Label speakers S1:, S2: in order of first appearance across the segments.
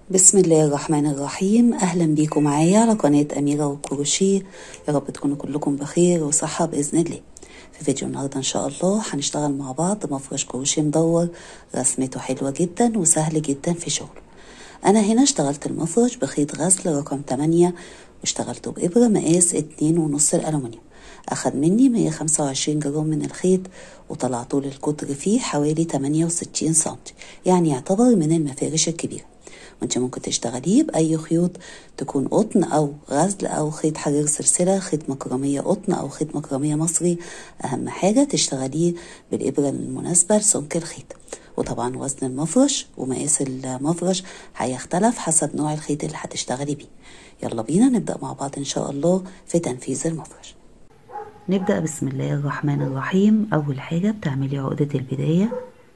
S1: بسم الله الرحمن الرحيم أهلا بيكم معايا على قناة أميرة والكروشيه يا رب تكونوا كلكم بخير وصحة بإذن الله في فيديو النهاردة إن شاء الله هنشتغل مع بعض مفرش كروشيه مدور رسمته حلوة جدا وسهل جدا في شغله أنا هنا اشتغلت المفرش بخيط غزل رقم 8 واشتغلته بإبرة مقاس اتنين ونص الألومنيوم أخد مني 125 جرام من الخيط وطلع طول القطر فيه حوالي 68 سنتي يعني يعتبر من المفارش الكبيرة وانت ممكن تشتغليه بأي خيوط تكون قطن أو غزل أو خيط حرير سلسلة خيط مكرمية قطن أو خيط مكرمية مصري أهم حاجة تشتغليه بالإبرة المناسبة لسمك الخيط وطبعا وزن المفرش ومقاس المفرش هيختلف حسب نوع الخيط اللي هتشتغلي بيه يلا بينا نبدأ مع بعض إن شاء الله في تنفيذ المفرش نبدأ بسم الله الرحمن الرحيم أول حاجة بتعملي عقدة البداية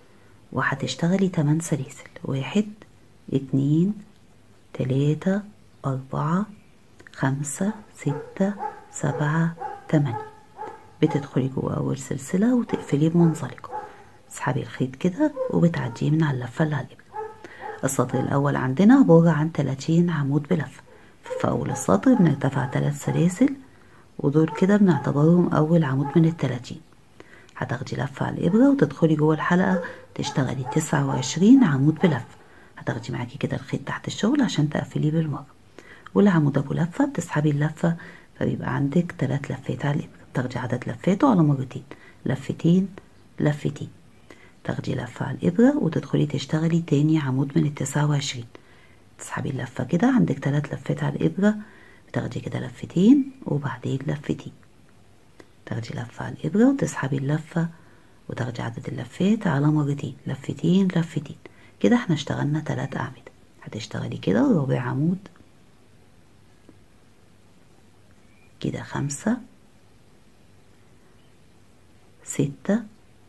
S1: وهتشتغلي 8 سلاسل واحد اتنين تلاتة أربعة خمسة ستة سبعة تمانية بتدخلي جوه أول سلسلة وتقفلي بمنزلقة تسحبي الخيط كده وبتعديه من على اللفة اللي على الإبرة السطر الأول عندنا عبارة عن تلاتين عمود بلفة في أول السطر بنرتفع تلات سلاسل ودول كده بنعتبرهم أول عمود من التلاتين هتاخدي لفة على الإبرة وتدخلي جوه الحلقة تشتغلي تسعة وعشرين عمود بلفة هتاخدي معاكي كده الخيط تحت الشغل عشان تقفليه بالمرة والعمود ابو لفة بتسحبي اللفة فبيبقى عندك تلات لفات على الإبرة بتاخدي عدد لفاته على مرتين لفتين لفتين تاخدي لفة على الإبرة وتدخلي تشتغلي تاني عمود من التسعة وعشرين تسحبي اللفة كده عندك تلات لفات على الإبرة بتاخدي كده لفتين وبعدين لفتين تاخدي لفة على الإبرة وتسحبي اللفة وتاخدي عدد اللفات على مرتين لفتين لفتين كده احنا اشتغلنا تلات أعمدة هتشتغلي كده ربع عمود كده خمسة ستة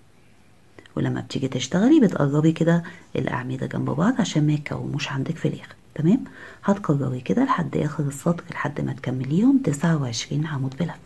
S1: ولما بتيجي تشتغلي بتقربي كده الأعمدة جنب بعض عشان ما يتكوموش عندك في الآخر تمام هتكرري كده لحد آخر السطر لحد ما تكمليهم تسعة وعشرين عمود بلفة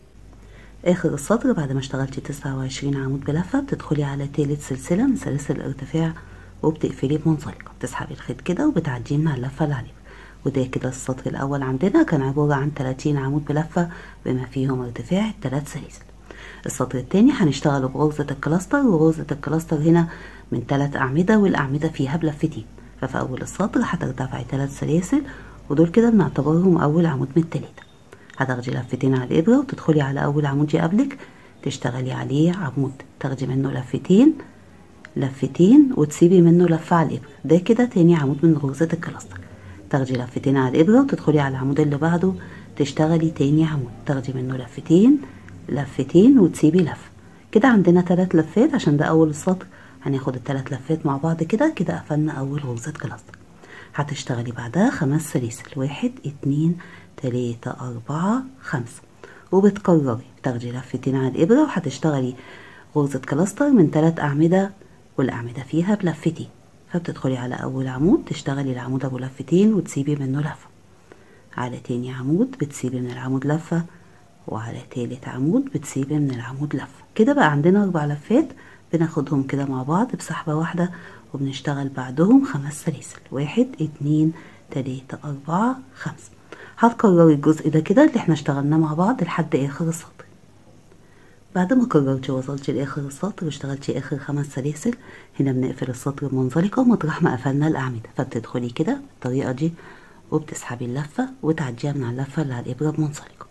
S1: آخر السطر بعد ما اشتغلتي تسعة وعشرين عمود بلفة بتدخلي على تالت سلسلة من سلاسل الارتفاع وبتقفليه بمنزلقة بتسحبي الخيط كده وبتعديه من على اللفة اللي عليه وده كده السطر الأول عندنا كان عبارة عن 30 عمود بلفة بما فيهم ارتفاع التلات سلاسل السطر التاني هنشتغل بغرزة الكلاستر وغرزة الكلاستر هنا من تلات أعمدة والأعمدة فيها بلفتين ففي أول السطر هترتفعي تلات سلاسل ودول كده بنعتبرهم أول عمود من التلاتة هتاخدي لفتين على الإبرة وتدخلي على أول عمود يقابلك تشتغلي عليه عمود تاخدي منه لفتين لفتين وتسيبي منه لفة على الإبرة ده كده تاني عمود من غرزة الكلاستر تاخدي لفتين على الإبرة وتدخلي على العمود اللي بعده تشتغلي تاني عمود تاخدي منه لفتين لفتين وتسيبي لفة كده عندنا تلات لفات عشان ده أول السطر هناخد التلات لفات مع بعض كده كده قفلنا أول غرزة كلاستر هتشتغلي بعدها خمس سلاسل واحد اتنين تلاتة أربعة خمسة وبتكرري تاخدي لفتين على الإبرة وهتشتغلي غرزة كلاستر من تلات أعمدة والأعمدة فيها بلفتين فبتدخلي على أول عمود تشتغلي العمود أبو لفتين وتسيبي منه لفة على تاني عمود بتسيبي من العمود لفة وعلى تالت عمود بتسيبي من العمود لفة كده بقى عندنا أربع لفات بناخدهم كده مع بعض بسحبة واحدة وبنشتغل بعدهم خمس سلاسل واحد اتنين تلاتة أربعة خمسة هتكرري الجزء ده كده اللي احنا اشتغلناه مع بعض لحد آخر السطر بعد ما كررتي وصلتي لاخر السطر واشتغلتي اخر خمس سلاسل هنا بنقفل السطر بمنزلقه مطرح ما قفلنا الاعمده فبتدخلي كده بالطريقه دي وبتسحبي اللفه وتعديها من على اللفه اللي على الابره بمنزلقه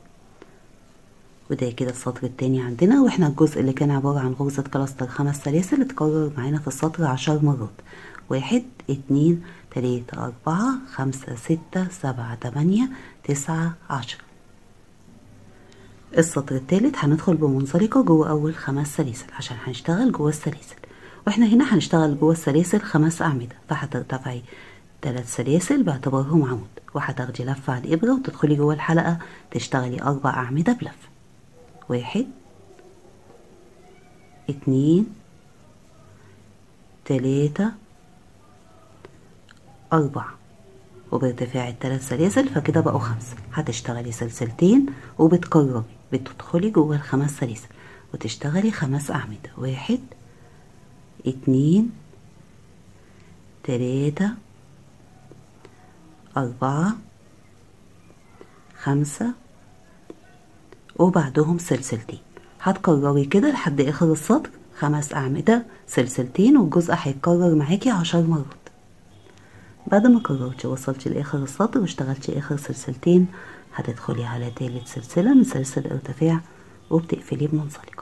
S1: وده كده السطر التاني عندنا واحنا الجزء اللي كان عباره عن غرزه كلاستر خمس سلاسل اتكرر معانا في السطر عشر مرات واحد اتنين تلاته اربعه خمسه سته سبعه تمانيه تسعه عشره السطر التالت هندخل بمنزلقة جوه أول خمس سلاسل عشان هنشتغل جوه السلاسل واحنا هنا هنشتغل جوه السلاسل خمس أعمدة فهترتفعي تلات سلاسل باعتبارهم عمود وهتاخدي لفة على الإبرة وتدخلي جوه الحلقة تشتغلي أربع أعمدة بلفة واحد اتنين تلاتة أربعة وبارتفاع التلات سلاسل فكده بقوا خمسة هتشتغلي سلسلتين وبتكرري بتدخلي جوه الخمس سلاسل وتشتغلي خمس أعمدة واحد اتنين تلاتة أربعة خمسة وبعدهم سلسلتين هتكرري كده لحد آخر السطر خمس أعمدة سلسلتين والجزء هيتكرر معاكي عشر مرات بعد ما كررتي وصلتي لآخر السطر واشتغلتي آخر سلسلتين هتدخلي على تالت سلسلة من سلسلة الارتفاع وبتقفلي بمنزلقة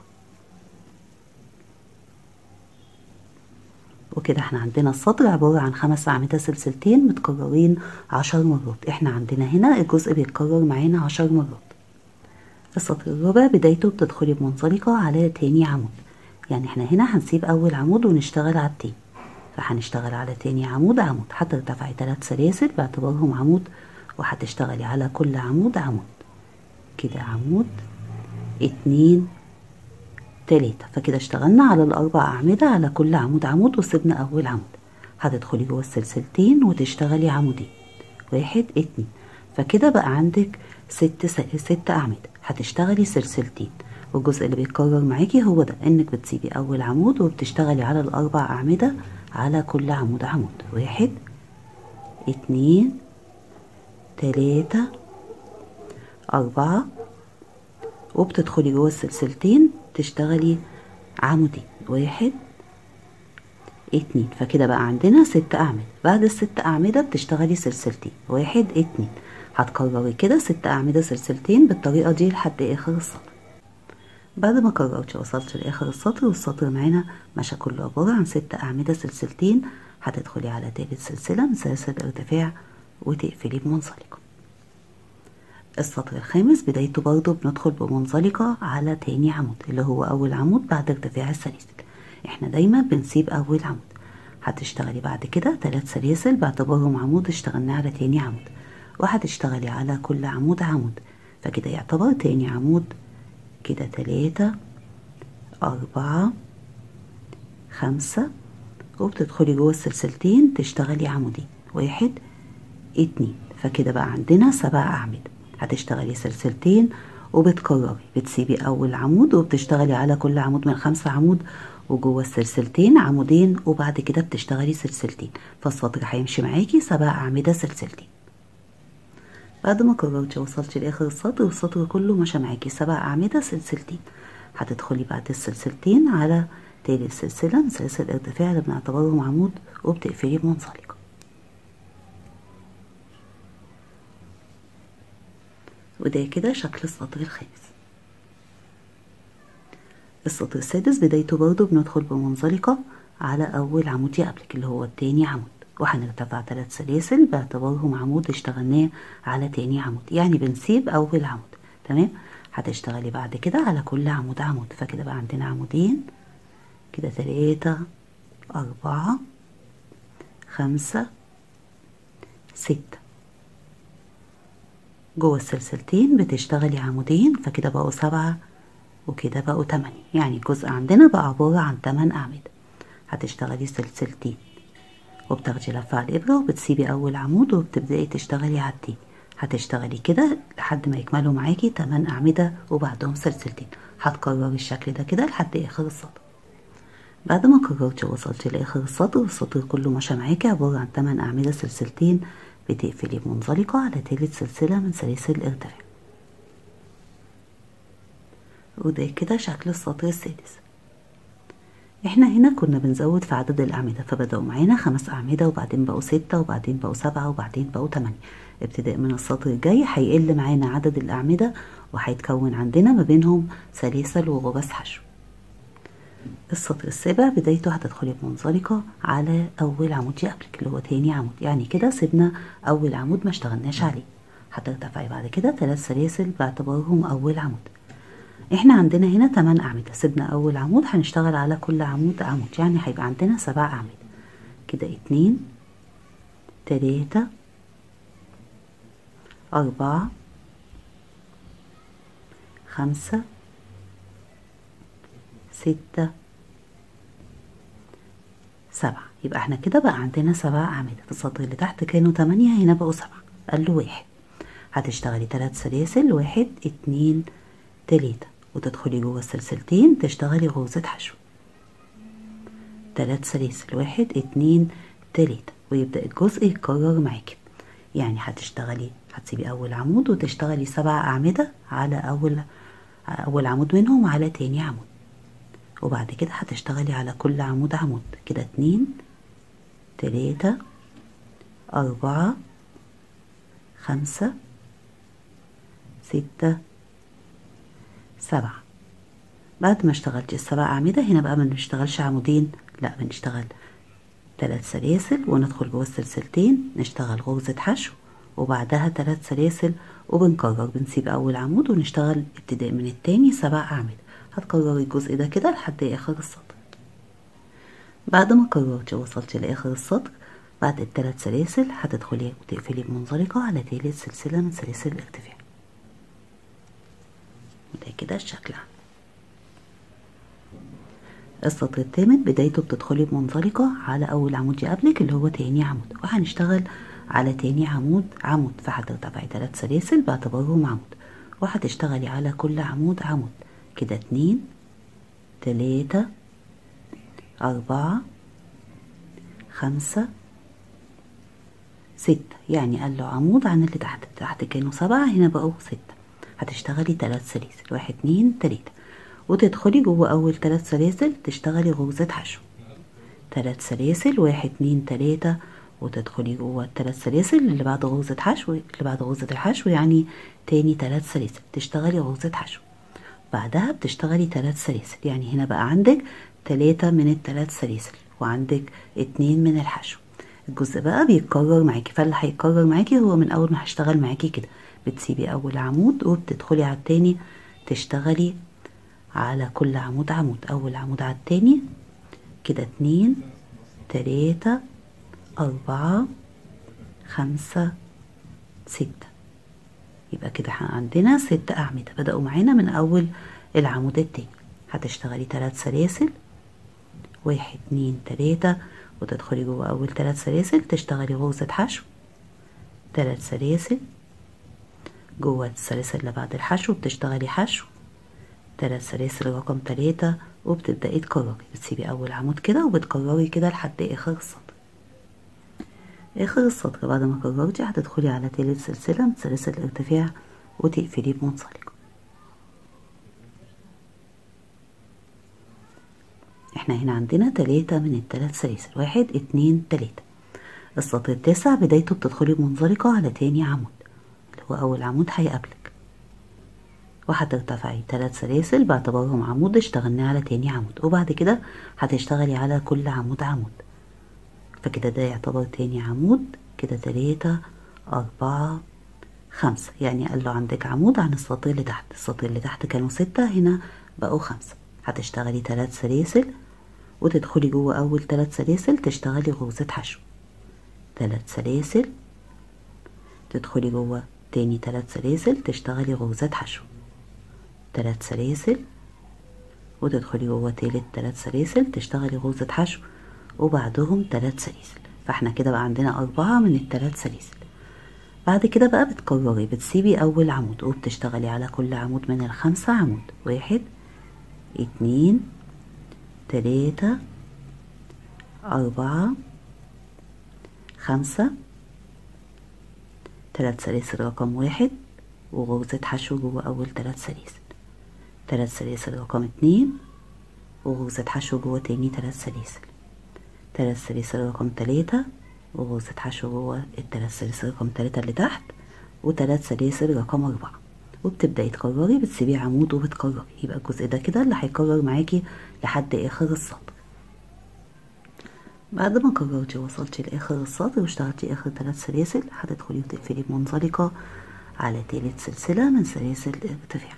S1: وكده احنا عندنا السطر عبارة عن خمس أعمدة سلسلتين متكررين عشر مرات احنا عندنا هنا الجزء بيتكرر معانا عشر مرات السطر الرابع بدايته بتدخلي بمنزلقة على تاني عمود يعني احنا هنا هنسيب أول عمود ونشتغل على التاني فهنشتغل على تاني عمود عمود هترتفعي تلات سلاسل باعتبارهم عمود وهتشتغلي على كل عمود عمود كده عمود اتنين تلاتة فكده اشتغلنا على الأربع أعمدة على كل عمود عمود وسيبنا أول عمود هتدخلي جوه السلسلتين وتشتغلي عمودين واحد اتنين فكده بقى عندك ست ست أعمدة هتشتغلي سلسلتين والجزء اللي بيتكرر معاكي هو ده انك بتسيبي اول عمود وبتشتغلي على الاربع اعمدة على كل عمود عمود واحد اتنين تلاتة اربعة وبتدخلي جوه السلسلتين تشتغلي عمودين واحد اتنين فكده بقى عندنا ست اعمدة بعد الست اعمدة بتشتغلي سلسلتين واحد اتنين هتكرري كده ست اعمدة سلسلتين بالطريقة دي لحد اخر السطر بعد ما كررت وصلت لاخر السطر والسطر معانا مشى كله عبارة عن ست اعمدة سلسلتين هتدخلي على تالت سلسلة من سلاسل الارتفاع وتقفلي بمنزلقة السطر الخامس بدايته برضو بندخل بمنزلقة على تاني عمود اللي هو أول عمود بعد ارتفاع السلاسل احنا دايما بنسيب أول عمود هتشتغلي بعد كده تلات سلاسل باعتبارهم عمود اشتغلنا على تاني عمود وهتشتغلي على كل عمود عمود فكده يعتبر تاني عمود كده تلاتة أربعة خمسة وبتدخلي جوه السلسلتين تشتغلي عمودين واحد اتنين فكده بقى عندنا سبع أعمدة هتشتغلي سلسلتين وبتكرري بتسيبي أول عمود وبتشتغلي على كل عمود من خمسة عمود وجوه السلسلتين عمودين وبعد كده بتشتغلي سلسلتين فالسطر هيمشي معاكي سبع أعمدة سلسلتين بعد ما كررتي وصلتي لاخر السطر والسطر كله مشى معاكي سبع اعمده سلسلتين هتدخلي بعد السلسلتين على تالت سلسله من سلاسل الارتفاع اللي بنعتبرهم عمود وبتقفلي بمنزلقه وده كده شكل السطر الخامس السطر السادس بدايته برضو بندخل بمنزلقه على اول عمود يقابلك اللي هو التاني عمود وهنرتفع تلات سلاسل باعتبارهم عمود اشتغلناه على تاني عمود يعني بنسيب اول عمود تمام هتشتغلي بعد كده على كل عمود عمود فكده بقى عندنا عمودين كده تلاتة أربعة خمسة ستة جوه السلسلتين بتشتغلي عمودين فكده بقوا سبعة وكده بقوا تمانية يعني الجزء عندنا بقى عبارة عن تمن أعمدة هتشتغلي سلسلتين وبتاخدي لفة على الإبرة وبتسيبي أول عمود وبتبدأي تشتغلي على التاني هتشتغلي كده لحد ما يكملوا معاكي تمن أعمدة وبعدهم سلسلتين هتكرري الشكل ده كده لحد آخر السطر بعد ما كررتي ووصلتي لآخر السطر والسطر كله مشى معاكي عبارة عن تمن أعمدة سلسلتين بتقفلي بمنزلقة على تالت سلسلة من سلاسل الارتفاع وده كده شكل السطر السادس احنا هنا كنا بنزود في عدد الأعمدة فبدأوا معانا خمس أعمدة وبعدين بقوا ستة وبعدين بقوا سبعة وبعدين بقوا تمانية ابتداء من السطر الجاي هيقل معانا عدد الأعمدة وهيتكون عندنا ما بينهم سلاسل وغرز حشو السطر السابع بدايته هتدخلي بمنزلقة على أول عمود يقابلك اللي هو تاني عمود يعني كده سيبنا أول عمود ما اشتغلناش عليه هترتفعي بعد كده ثلاث سلاسل باعتبارهم أول عمود احنا عندنا هنا تمن أعمدة سيبنا أول عمود هنشتغل على كل عمود عمود يعني هيبقى عندنا سبع أعمدة كده اتنين تلاتة أربعة خمسة ستة سبعة يبقى احنا كده بقى عندنا سبع أعمدة في السطر اللي تحت كانوا تمانية هنا بقوا سبعة قال له واحد هتشتغلي تلات سلاسل واحد اتنين تلاتة وتدخلي جوه السلسلتين تشتغلي غرزة حشو تلات سلاسل واحد اتنين تلاتة ويبدأ الجزء يتكرر معاكي يعني هتشتغلي هتسيبي اول عمود وتشتغلي سبع اعمدة على اول اول عمود منهم على تاني عمود وبعد كده هتشتغلي على كل عمود عمود كده اتنين تلاتة أربعة خمسة ستة سبعة بعد ما اشتغلتي السبع أعمدة هنا بقى ما بنشتغلش عمودين لا بنشتغل ثلاث سلاسل وندخل جوه السلسلتين نشتغل غرزة حشو وبعدها ثلاث سلاسل وبنكرر بنسيب أول عمود ونشتغل ابتداء من التاني سبع أعمدة هتكرري الجزء ده كده لحد آخر السطر بعد ما كررتي وصلتي لآخر السطر بعد الثلاث سلاسل هتدخلي وتقفلي بمنزلقة على تالت سلسلة من سلاسل الارتفاع وده كده الشكل السطر الثامن بدايته بتدخلي بمنزلقة على أول عمود يقابلك اللي هو تاني عمود وهنشتغل على تاني عمود عمود فهترتفعي تلات سلاسل باعتبارهم عمود وهتشتغلي على كل عمود عمود كده اتنين تلاتة أربعة خمسة ستة يعني قال له عمود عن اللي تحت تحت كانوا سبعة هنا بقوا ستة هتشتغلي تلات سلاسل واحد اتنين تلاتة وتدخلي جوه أول تلات سلاسل تشتغلي غرزة حشو تلات سلاسل واحد اتنين تلاتة وتدخلي جوه التلات سلاسل اللي بعد غرزة حشو اللي بعد غرزة الحشو يعني تاني تلات سلاسل تشتغلي غرزة حشو بعدها بتشتغلي تلات سلاسل يعني هنا بقى عندك تلاتة من التلات سلاسل وعندك اتنين من الحشو الجزء بقى بيتكرر معاكي فاللي هيتكرر معاكي هو من اول ما هشتغل معاكي كده بتسيبي اول عمود وبتدخلي على التاني تشتغلي على كل عمود عمود اول عمود على التاني كده اتنين تلاتة اربعة خمسة ستة يبقى كده عندنا ست اعمدة بدأوا معانا من اول العمود التاني هتشتغلي تلات سلاسل واحد اتنين تلاتة وتدخلي جوه اول تلات سلاسل تشتغلي غرزة حشو تلات سلاسل جوه السلاسل اللي بعد الحشو بتشتغلي حشو تلات سلاسل رقم تلاتة وبتبدأي تكرري بتسيبي أول عمود كده وبتكرري كده لحد آخر السطر آخر السطر بعد ما كررتي هتدخلي على تالت سلسلة من سلاسل الارتفاع وتقفلي بمنسلق احنا هنا عندنا تلاتة من التلات سلاسل واحد اتنين تلاتة السطر التاسع بدايته بتدخلي بمنزلقة على تاني عمود اللي هو أول عمود هيقابلك وهترتفعي تلات سلاسل باعتبارهم عمود اشتغلنا على تاني عمود وبعد كده هتشتغلي على كل عمود عمود فكده ده يعتبر تاني عمود كده تلاتة أربعة خمسة يعني قال له عندك عمود عن السطر اللي تحت السطر اللي تحت كانوا ستة هنا بقوا خمسة هتشتغلي تلات سلاسل وتدخلي جوه أول تلات سلاسل تشتغلي غرزة حشو تلات سلاسل تدخلي جوه تاني تلات سلاسل تشتغلي غرزة حشو تلات سلاسل وتدخلي جوه تالت تلات سلاسل تشتغلي غرزة حشو وبعدهم تلات سلاسل فاحنا كده بقى عندنا أربعة من التلات سلاسل بعد كده بقى بتكرري بتسيبي أول عمود وبتشتغلي على كل عمود من الخمسة عمود واحد اتنين تلاتة أربعة خمسة تلات سلاسل رقم واحد وغرزة حشو جوه أول تلات سلاسل تلات سلاسل رقم اتنين وغرزة حشو جوه تاني تلات سلاسل تلات سلاسل رقم تلاتة وغرزة حشو جوه التلات سلاسل رقم تلاتة اللي تحت وتلات سلاسل رقم أربعة وبتبدأي تكرري بتسيبي عمود وبتكرري يبقى الجزء ده كده اللي هيكرر معاكي لحد آخر السطر بعد ما كررتي وصلتي لآخر السطر واشتغلتي آخر ثلاث سلاسل هتدخلي وتقفلي بمنزلقة على تالت سلسلة من سلاسل الارتفاع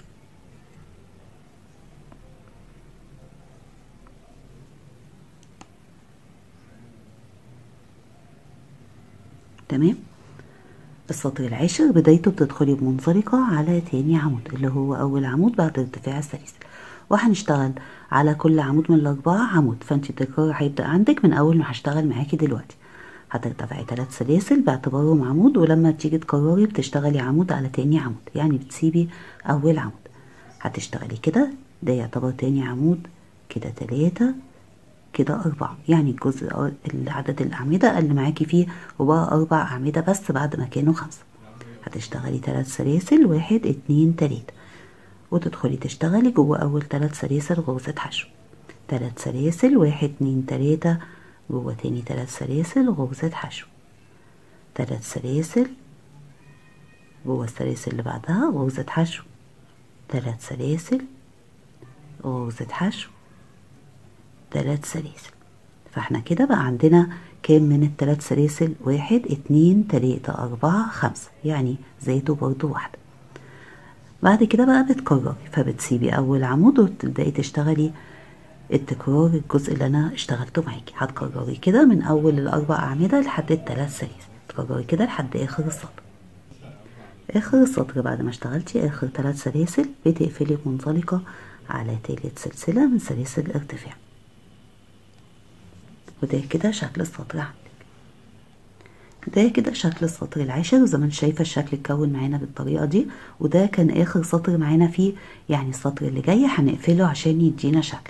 S1: تمام السطر العاشر بدايته بتدخلي بمنزلقة على تاني عمود اللي هو أول عمود بعد ارتفاع السلاسل وهنشتغل على كل عمود من الأربعة عمود فانت التكرار هيبدأ عندك من أول ما هشتغل معاكي دلوقتي هترتفعي تلات سلاسل باعتبارهم عمود ولما تيجي تكرري بتشتغلي عمود على تاني عمود يعني بتسيبي أول عمود هتشتغلي كده ده يعتبر تاني عمود كده تلاتة كده أربعة يعني الجزء عدد الأعمدة اللي معاكي فيه وبقى أربع أعمدة بس بعد ما كانوا خمسة هتشتغلي تلات سلاسل واحد اتنين تلاتة وتدخلي تشتغلي جوه أول تلات سلاسل غرزة حشو تلات سلاسل واحد اتنين تلاتة جوه تاني تلات سلاسل غرزة حشو تلات سلاسل جوه السلاسل اللي بعدها غرزة حشو تلات سلاسل غرزة حشو تلات سلاسل فاحنا كده بقى عندنا كام من التلات سلاسل واحد اتنين تلاتة أربعة خمسة يعني زيتوا برضو واحدة بعد كده بقى بتكرري فبتسيبي أول عمود وتبدأي تشتغلي التكرار الجزء اللي أنا اشتغلته معاكي هتكرري كده من أول الأربع أعمدة لحد التلات سلاسل تكرري كده لحد آخر السطر آخر السطر بعد ما اشتغلتي آخر تلات سلاسل بتقفلي منزلقة على تالت سلسلة من سلاسل الارتفاع وده كده شكل السطر عندك ده كده شكل السطر العاشر وزي ما انت شايفه الشكل اتكون معانا بالطريقه دي وده كان اخر سطر معانا فيه يعني السطر اللي جاي هنقفله عشان يدينا شكل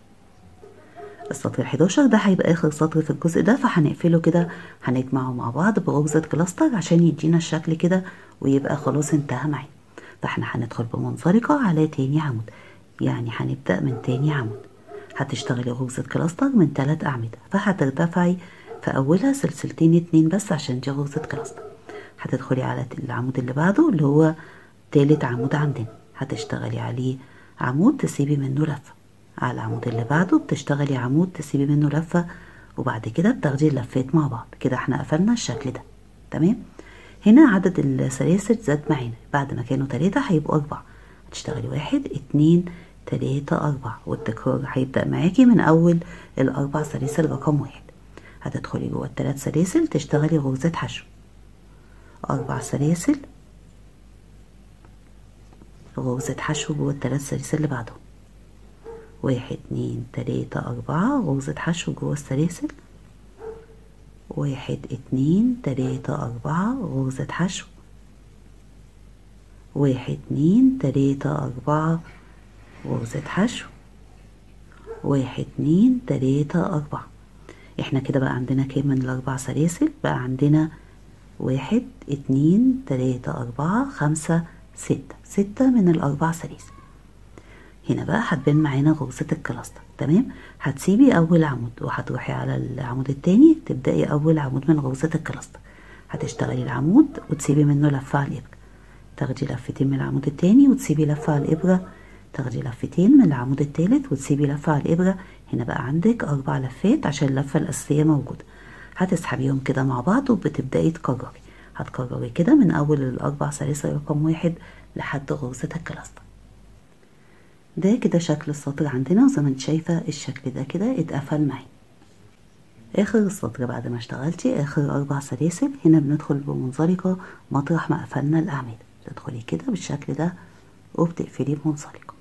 S1: السطر ال11 ده هيبقى اخر سطر في الجزء ده فهنقفله كده هنجمعه مع بعض بغرزه كلاستر عشان يدينا الشكل كده ويبقى خلاص انتهى معانا فاحنا هندخل بمنزلقه على تاني عمود يعني هنبدا من تاني عمود هتشتغلي غرزة كلاستر من تلات أعمدة فهترتفعي في أولها سلسلتين اتنين بس عشان دي غرزة كلاستر هتدخلي على العمود اللي بعده اللي هو تالت عمود عندنا هتشتغلي عليه عمود تسيبي منه لفة على العمود اللي بعده بتشتغلي عمود تسيبي منه لفة وبعد كده بتاخدي اللفات مع بعض كده احنا قفلنا الشكل ده تمام هنا عدد السلاسل زاد معانا بعد ما كانوا تلاتة هيبقوا أربعة هتشتغلي واحد اتنين تلاتة أربعة والتكرار هيبدأ معاكي من أول الأربع سلاسل رقم واحد هتدخلي جوه التلات سلاسل تشتغلي غرزة حشو أربع سلاسل غرزة حشو جوه التلات سلاسل اللي بعدهم واحد اتنين تلاتة أربعة غرزة حشو جوه السلاسل واحد اتنين تلاتة أربعة غرزة حشو واحد اتنين تلاتة أربعة غرزة حشو واحد اتنين تلاتة أربعة احنا كده بقى عندنا كام من الأربع سلاسل بقى عندنا واحد اتنين تلاتة أربعة خمسة ستة ستة من الأربع سلاسل هنا بقى هتبان معانا غرزة الكلاستر تمام هتسيبي أول عمود وهتروحي على العمود التاني تبدأي أول عمود من غرزة الكلاستر هتشتغلي العمود وتسيبي منه لفة على الإبرة تاخدي لفتين من العمود التاني وتسيبي لفة على الإبرة تاخدي لفتين من العمود التالت وتسيبي لفة على الإبرة هنا بقى عندك أربع لفات عشان اللفة الأساسية موجودة هتسحبيهم كده مع بعض وبتبدأي تكرري هتكرري كده من أول الأربع سلاسل رقم واحد لحد غرزة الكلاستر ده كده شكل السطر عندنا وزي ما انت شايفة الشكل ده كده اتقفل معي آخر السطر بعد ما اشتغلتي آخر أربع سلاسل هنا بندخل بمنزلقة مطرح ما قفلنا الأعمدة تدخلي كده بالشكل ده وبتقفلي بمنزلقة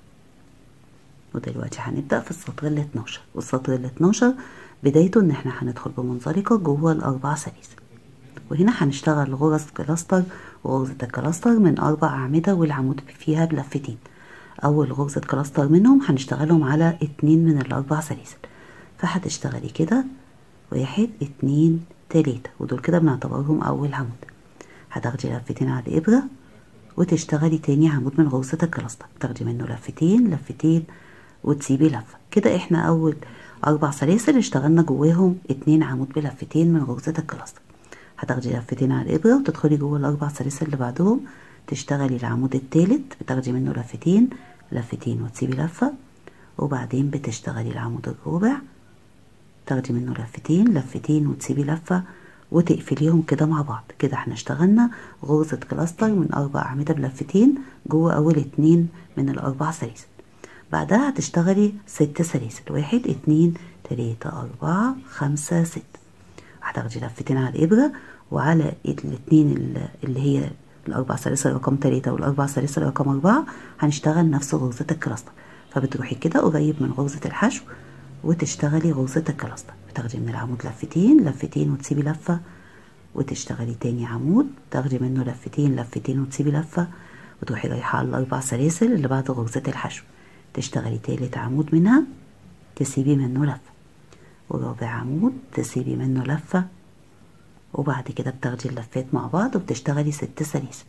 S1: ودلوقتي هنبدأ في السطر ال 12 والسطر ال 12 بدايته ان احنا هندخل بمنزلقة جوه الأربع سلاسل وهنا هنشتغل غرز كلاستر وغرزة الكلاستر من أربع أعمدة والعمود فيها بلفتين أول غرزة كلاستر منهم هنشتغلهم على اتنين من الأربع سلاسل فهتشتغلي كده واحد اتنين تلاتة ودول كده بنعتبرهم أول عمود هتاخدي لفتين على الإبرة وتشتغلي تاني عمود من غرزة الكلاستر تاخدي منه لفتين لفتين وتسيبي لفة كده احنا أول أربع سلاسل اشتغلنا جواهم اتنين عمود بلفتين من غرزة الكلاستر هتاخدي لفتين على الإبرة وتدخلي جوه الأربع سلاسل اللي بعدهم تشتغلي العمود التالت بتاخدي منه لفتين لفتين وتسيبي لفة وبعدين بتشتغلي العمود الرابع تاخدي منه لفتين لفتين وتسيبي لفة وتقفليهم كده مع بعض كده احنا اشتغلنا غرزة كلاستر من أربع أعمدة بلفتين جوه أول اتنين من الأربع سلاسل بعدها هتشتغلي ست سلاسل واحد اتنين تلاتة أربعة خمسة ستة هتاخدي لفتين على الإبرة وعلى الاتنين اللي هي الأربع سلاسل رقم تلاتة والأربع سلاسل رقم أربعة هنشتغل نفس غرزة الكلاستر فبتروحي كده قريب من غرزة الحشو وتشتغلي غرزة الكلاستر بتاخدي من العمود لفتين لفتين وتسيبي لفة وتشتغلي تاني عمود تاخدي منه لفتين لفتين وتسيبي لفة وتروحي رايحة على الأربع سلاسل اللي بعد غرزة الحشو تشتغلي تالت عمود منها تسيبي منه لفة ورابع عمود تسيبي منه لفة وبعد كده بتاخدي اللفات مع بعض وبتشتغلي ست سلاسل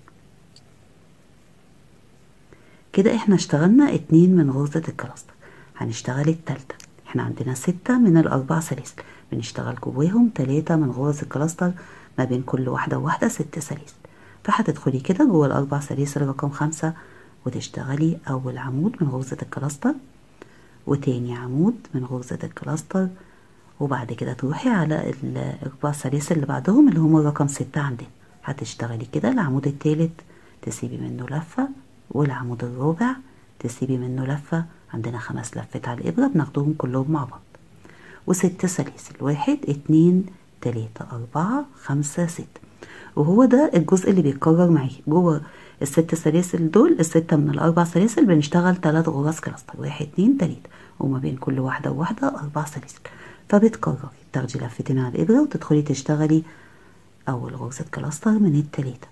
S1: كده احنا اشتغلنا اتنين من غرزة الكلاستر هنشتغل التالتة احنا عندنا ستة من الاربع سلاسل بنشتغل جواهم تلاتة من غرز الكلاستر ما بين كل واحدة وواحدة ست سلاسل فهتدخلي كده جوه الاربع سلاسل رقم خمسة وتشتغلي اول عمود من غرزة الكلاستر وتاني عمود من غرزة الكلاستر وبعد كده تروحي على الاربع سلاسل اللي بعدهم اللي هم رقم ستة عندنا هتشتغلي كده العمود التالت تسيبي منه لفة والعمود الرابع تسيبي منه لفة عندنا خمس لفات على الإبرة بناخدهم كلهم مع بعض وست سلاسل واحد اتنين تلاتة أربعة خمسة ستة وهو ده الجزء اللي بيتكرر معاكي جوه الست سلاسل دول الستة من الأربع سلاسل بنشتغل تلات غرز كلاستر واحد اتنين تلاتة وما بين كل واحدة وواحدة أربع سلاسل فبتكرري تاخدي لفتين على الإبرة وتدخلي تشتغلي أول غرزة كلاستر من التلاتة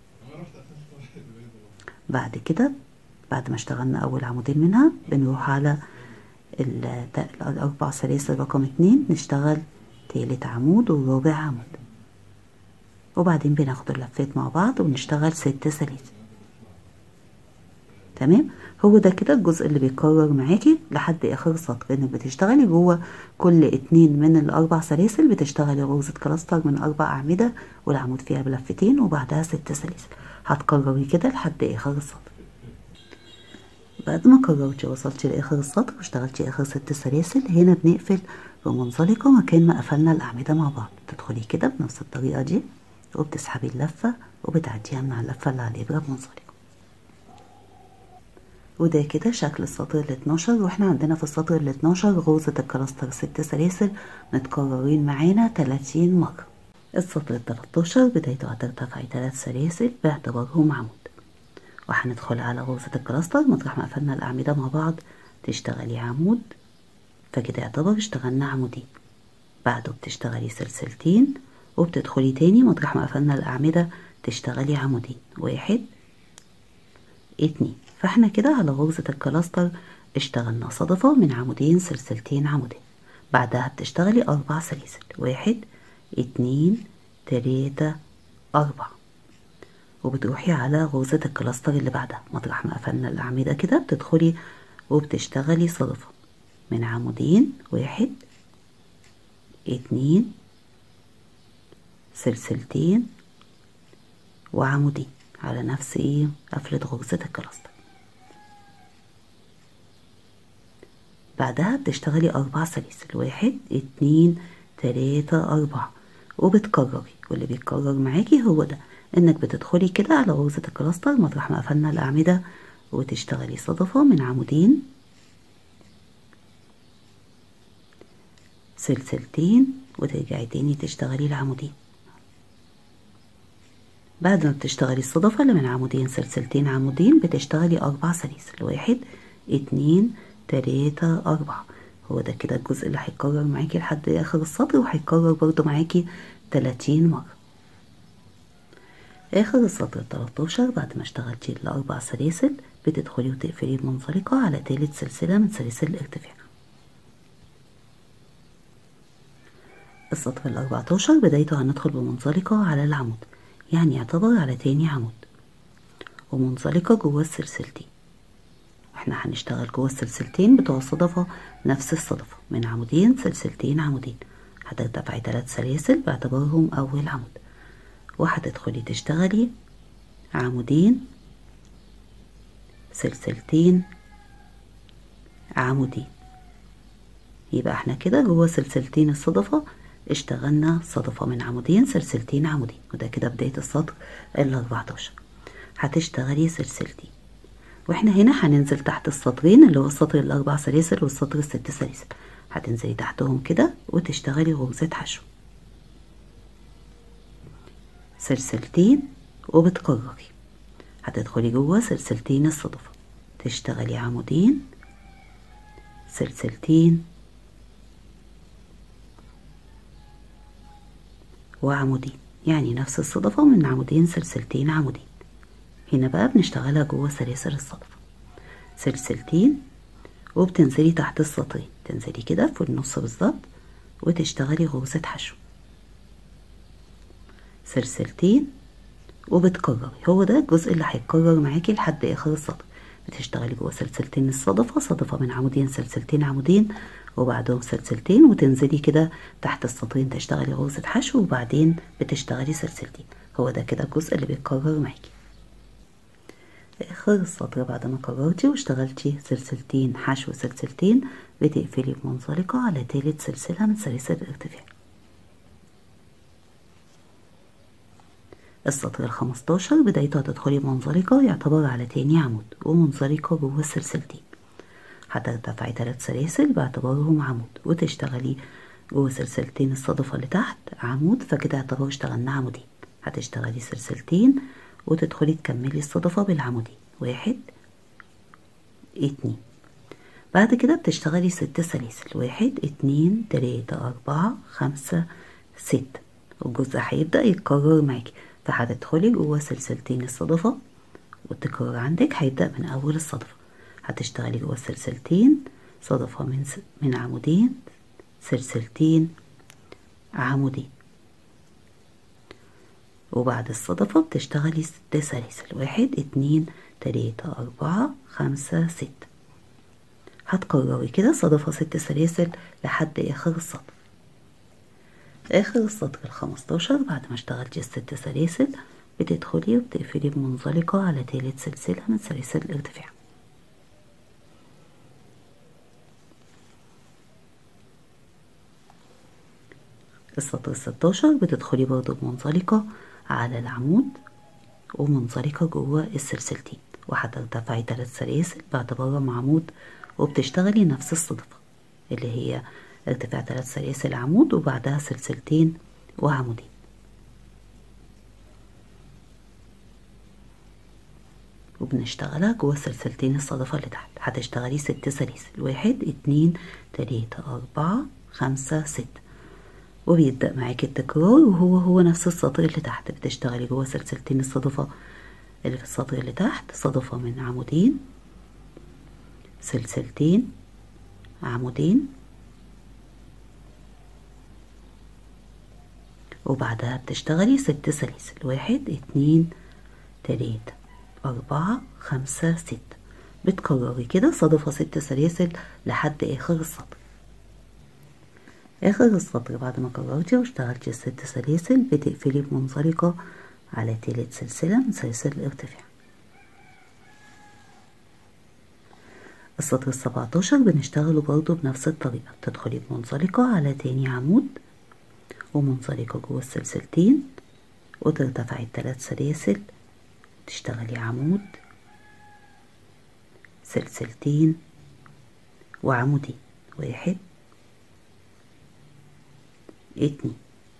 S1: بعد كده بعد ما اشتغلنا أول عمودين منها بنروح على الأربع سلاسل رقم اتنين نشتغل تالت عمود ورابع عمود وبعدين بناخد اللفات مع بعض ونشتغل ست سلاسل تمام هو ده كده الجزء اللي بيتكرر معاكي لحد اخر السطر انك بتشتغلي جوه كل اتنين من الاربع سلاسل بتشتغلي غرزة كلاستر من اربع اعمدة والعمود فيها بلفتين وبعدها ست سلاسل هتكرري كده لحد اخر السطر بعد ما كررتي وصلتي لاخر السطر واشتغلتي اخر ست سلاسل هنا بنقفل بمنزلقة مكان ما قفلنا الاعمدة مع بعض تدخلي كده بنفس الطريقة دي وبتسحبي اللفة وبتعديها مع اللفة اللي على الابرة بمنزلقة وده كده شكل السطر ال 12 واحنا عندنا في السطر ال 12 غرزة الكلاستر ست سلاسل متكررين معانا 30 مرة السطر ال 13 بدايته هترتفعي 3 سلاسل باعتبارهم عمود وهندخل على غرزة الكلاستر مطرح ما قفلنا الأعمدة مع بعض تشتغلي عمود فكده يعتبر اشتغلنا عمودين بعده بتشتغلي سلسلتين وبتدخلي تاني مطرح ما قفلنا الأعمدة تشتغلي عمودين واحد اتنين فاحنا كده على غرزة الكلاستر اشتغلنا صدفة من عمودين سلسلتين عمودين بعدها بتشتغلي أربع سلاسل واحد اتنين تلاتة أربعة وبتروحي على غرزة الكلاستر اللي بعدها مطرح ما قفلنا الأعمدة كده بتدخلي وبتشتغلي صدفة من عمودين واحد اتنين سلسلتين وعمودين على نفس ايه قفلة غرزة الكلاستر بعدها بتشتغلي أربع سلاسل واحد اتنين تلاتة أربعة وبتكرري واللي بيتكرر معاكي هو ده انك بتدخلي كده على غرزة الكلاستر مطرح ما قفلنا الأعمدة وتشتغلي صدفة من عمودين سلسلتين وترجعي تاني تشتغلي العمودين بعد ما بتشتغلي الصدفة اللي من عمودين سلسلتين عمودين بتشتغلي أربع سلاسل واحد اتنين تلاتة أربعة هو ده كده الجزء اللي هيتكرر معاكي لحد آخر السطر وهيتكرر برضو معاكي تلاتين مرة آخر السطر التلاتاشر بعد ما اشتغلتي الأربع سلاسل بتدخلي وتقفلي بمنزلقة على تالت سلسلة من سلاسل الارتفاع السطر الأربعتاشر بدايته هندخل بمنزلقة على العمود يعني يعتبر على تاني عمود ومنزلقة جوه السلسلتين احنا هنشتغل جوه السلسلتين بتوع الصدفة نفس الصدفة من عمودين سلسلتين عمودين هترتفعي تلات سلاسل باعتبارهم أول عمود وهتدخلي تشتغلي عمودين سلسلتين عمودين يبقى احنا كده جوه سلسلتين الصدفة اشتغلنا صدفة من عمودين سلسلتين عمودين وده كده بداية السطر ال 14 هتشتغلي سلسلتين واحنا هنا هننزل تحت السطرين اللي هو السطر الاربع سلاسل والسطر الست سلاسل هتنزلي تحتهم كده وتشتغلي غرزة حشو سلسلتين وبتكرري هتدخلي جوه سلسلتين الصدفة تشتغلي عمودين سلسلتين وعمودين يعني نفس الصدفة من عمودين سلسلتين عمودين هنا بقى بنشتغلها جوه سلاسل الصدفة سلسلتين وبتنزلي تحت السطرين تنزلي كده في النص بالظبط وتشتغلي غرزة حشو سلسلتين وبتكرري هو ده الجزء اللي هيتكرر معاكي لحد اخر السطر بتشتغلي جوه سلسلتين الصدفة صدفة من عمودين سلسلتين عمودين وبعدهم سلسلتين وتنزلي كده تحت السطرين تشتغلي غرزة حشو وبعدين بتشتغلي سلسلتين هو ده كده الجزء اللي بيتكرر معاكي اخر السطر بعد ما كررتي واشتغلتي سلسلتين حشو سلسلتين بتقفلي بمنزلقة على تالت سلسلة من سلاسل الارتفاع السطر الخمستاشر بدايته هتدخلي منزلقة يعتبر على تاني عمود ومنزلقة جوه السلسلتين هترتفعي تلات سلاسل باعتبارهم عمود وتشتغلي جوه سلسلتين الصدفة اللي تحت عمود فكده اعتبر اشتغلنا عمودين هتشتغلي سلسلتين وتدخلي تكملي الصدفة بالعمودين واحد اتنين بعد كده بتشتغلي ست سلاسل واحد اتنين تلاتة اربعة خمسة ستة والجزء هيبدأ يتكرر معاكي فهتدخلي جوه سلسلتين الصدفة والتكرار عندك هيبدأ من أول الصدفة هتشتغلي جوه سلسلتين صدفة من س... من عمودين سلسلتين عمودين وبعد الصدفة بتشتغلي ست سلاسل واحد اتنين تلاتة أربعة خمسة ستة هتكرري كده صدفة ست سلاسل لحد آخر السطر آخر السطر الخمستاشر بعد ما اشتغلتي الست سلاسل بتدخلي وبتقفلي بمنزلقة على تالت سلسلة من سلاسل الارتفاع السطر الستاشر بتدخلي برضو بمنزلقة على العمود ومنزلقة جوه السلسلتين وهترتفعي تلات سلاسل باعتبارهم عمود وبتشتغلي نفس الصدفة اللي هي ارتفاع تلات سلاسل عمود وبعدها سلسلتين وعمودين وبنشتغلها جوه سلسلتين الصدفة اللي تحت هتشتغلي ست سلاسل واحد اتنين تلاتة أربعة خمسة ستة وبيبدأ معاكي التكرار وهو هو نفس السطر اللي تحت بتشتغلي جوه سلسلتين الصدفة اللي في السطر اللي تحت صدفة من عمودين سلسلتين عمودين وبعدها بتشتغلي ست سلاسل واحد اتنين تلاتة أربعة خمسة ستة بتكرري كده صدفة ست سلاسل لحد آخر السطر آخر السطر بعد ما كررتي واشتغلتي الست سلاسل بتقفلي بمنزلقة على تالت سلسلة من سلاسل الارتفاع السطر السبعتاشر بنشتغله برضو بنفس الطريقة تدخلي بمنزلقة على تاني عمود ومنزلقة جوه السلسلتين وترتفعي التلات سلاسل تشتغلي عمود سلسلتين وعمودين واحد اتنين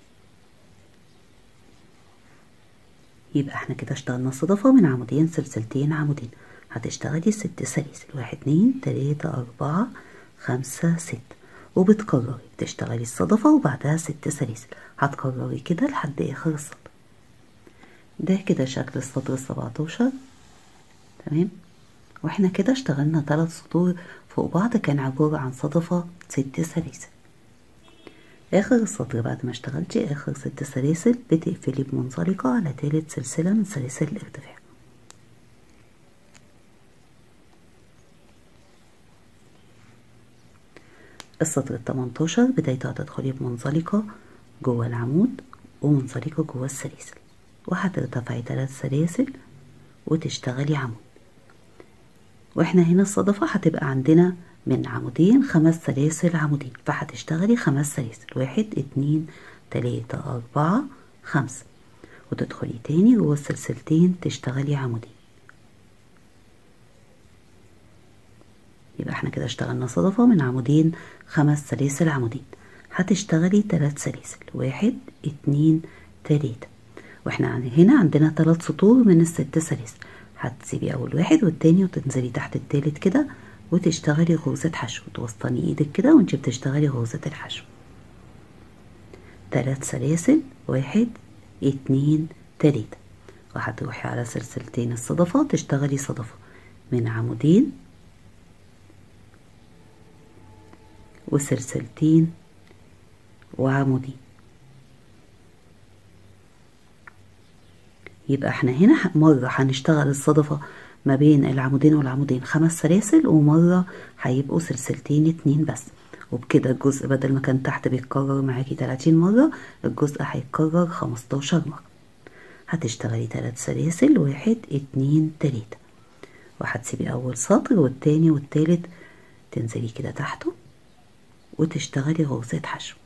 S1: يبقى احنا كده اشتغلنا صدفة من عمودين سلسلتين عمودين هتشتغلي ست سلاسل واحد اتنين تلاتة أربعة خمسة ستة وبتكرري بتشتغلي الصدفة وبعدها ست سلاسل هتكرري كده لحد آخر السطر ده كده شكل السطر السبعتاشر تمام واحنا كده اشتغلنا تلات سطور فوق بعض كان عبارة عن صدفة ست سلاسل آخر السطر بعد ما اشتغلتي آخر ست سلاسل بتقفلي بمنزلقة على تالت سلسلة من سلاسل الارتفاع السطر التمنتاشر بدايته هتدخلي بمنزلقة جوه العمود ومنزلقة جوه السلاسل وهترتفعي تلات سلاسل وتشتغلي عمود واحنا هنا الصدفة هتبقى عندنا من عمودين خمس سلاسل عمودين فهتشتغلي خمس سلاسل واحد اتنين تلاتة أربعة خمسة وتدخلي تاني جوه السلسلتين تشتغلي عمودين يبقى احنا كده اشتغلنا صدفة من عمودين خمس سلاسل عمودين هتشتغلي تلات سلاسل واحد اتنين تلاتة واحنا هنا عندنا تلات سطور من الست سلاسل هتسيبي اول واحد والتاني وتنزلي تحت التالت كده وتشتغلي غرزة حشو توسطني ايدك كده وانت بتشتغلي غرزة الحشو تلات سلاسل واحد اتنين تلاتة وهتروحي على سلسلتين الصدفة تشتغلي صدفة من عمودين وسلسلتين وعمودي يبقى احنا هنا مرة هنشتغل الصدفة ما بين العمودين والعمودين خمس سلاسل ومرة هيبقوا سلسلتين اتنين بس وبكده الجزء بدل ما كان تحت بيتكرر معاكي 30 مرة الجزء هيتكرر 15 مرة هتشتغلي تلات سلاسل واحد اتنين تلاتة وهتسيبي أول سطر والتاني والتالت تنزلي كده تحته وتشتغلي غرزة حشو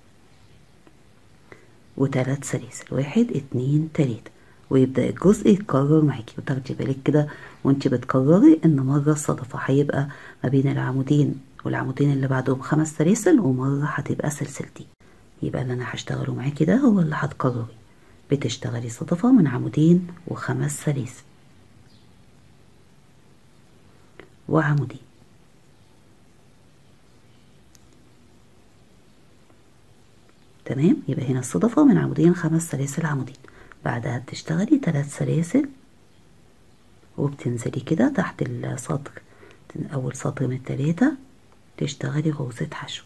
S1: وتلات سلاسل واحد اتنين تلاتة ويبدأ الجزء يتكرر معاكي وتاخدي بالك كده وانت بتكرري ان مرة الصدفة هيبقى ما بين العمودين والعمودين اللي بعدهم خمس سلاسل ومرة هتبقى سلسلتين يبقى اللي انا هشتغله معاكي ده هو اللي هتكرري بتشتغلي صدفة من عمودين وخمس سلاسل وعمودين تمام يبقى هنا الصدفة من عمودين خمس سلاسل عمودين بعدها بتشتغلي ثلاث سلاسل وبتنزلي كده تحت السطر اول سطر من التلاتة تشتغلي غرزة حشو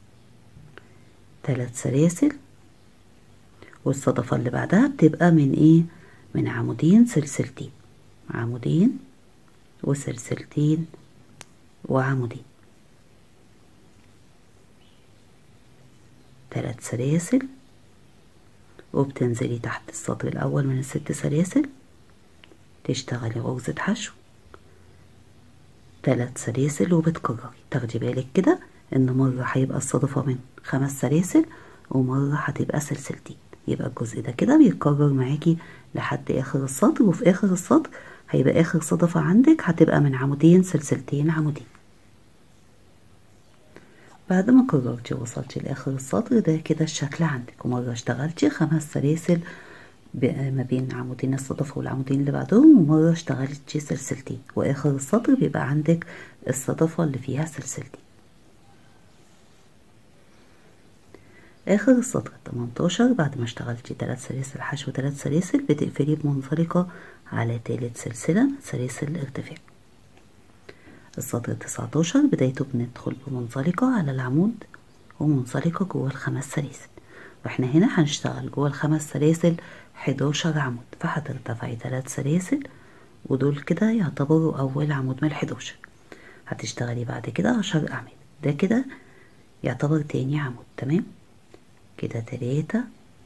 S1: ثلاث سلاسل والصدفة اللي بعدها بتبقى من ايه من عمودين سلسلتين عمودين وسلسلتين وعمودين ثلاث سلاسل وبتنزلي تحت السطر الأول من الست سلاسل تشتغلي غرزة حشو ثلاث سلاسل وبتكرري تاخدي بالك كده ان مرة هيبقى الصدفة من خمس سلاسل ومرة هتبقى سلسلتين يبقى الجزء ده كده بيتكرر معاكي لحد اخر السطر وفي اخر السطر هيبقى اخر صدفة عندك هتبقى من عمودين سلسلتين عمودين بعد ما كررتي ووصلتي لاخر السطر ده كده الشكل عندك ومرة اشتغلتي خمس سلاسل ما بين عمودين الصدفة والعمودين اللي بعدهم ومرة اشتغلتي سلسلتين واخر السطر بيبقى عندك الصدفة اللي فيها سلسلتين اخر السطر 18 بعد ما اشتغلتي 3 سلاسل حشو 3 سلاسل بتقفلي بمنزلقة على تالت سلسلة سلاسل الارتفاع السطر 19 بدايته بندخل بمنزلقة على العمود ومنزلقة جوه الخمس سلاسل واحنا هنا هنشتغل جوه الخمس سلاسل 11 عمود فهترتفعي 3 سلاسل ودول كده يعتبروا اول عمود من ال11 هتشتغلي بعد كده 10 اعمدة ده كده يعتبر تاني عمود تمام كده تلاتة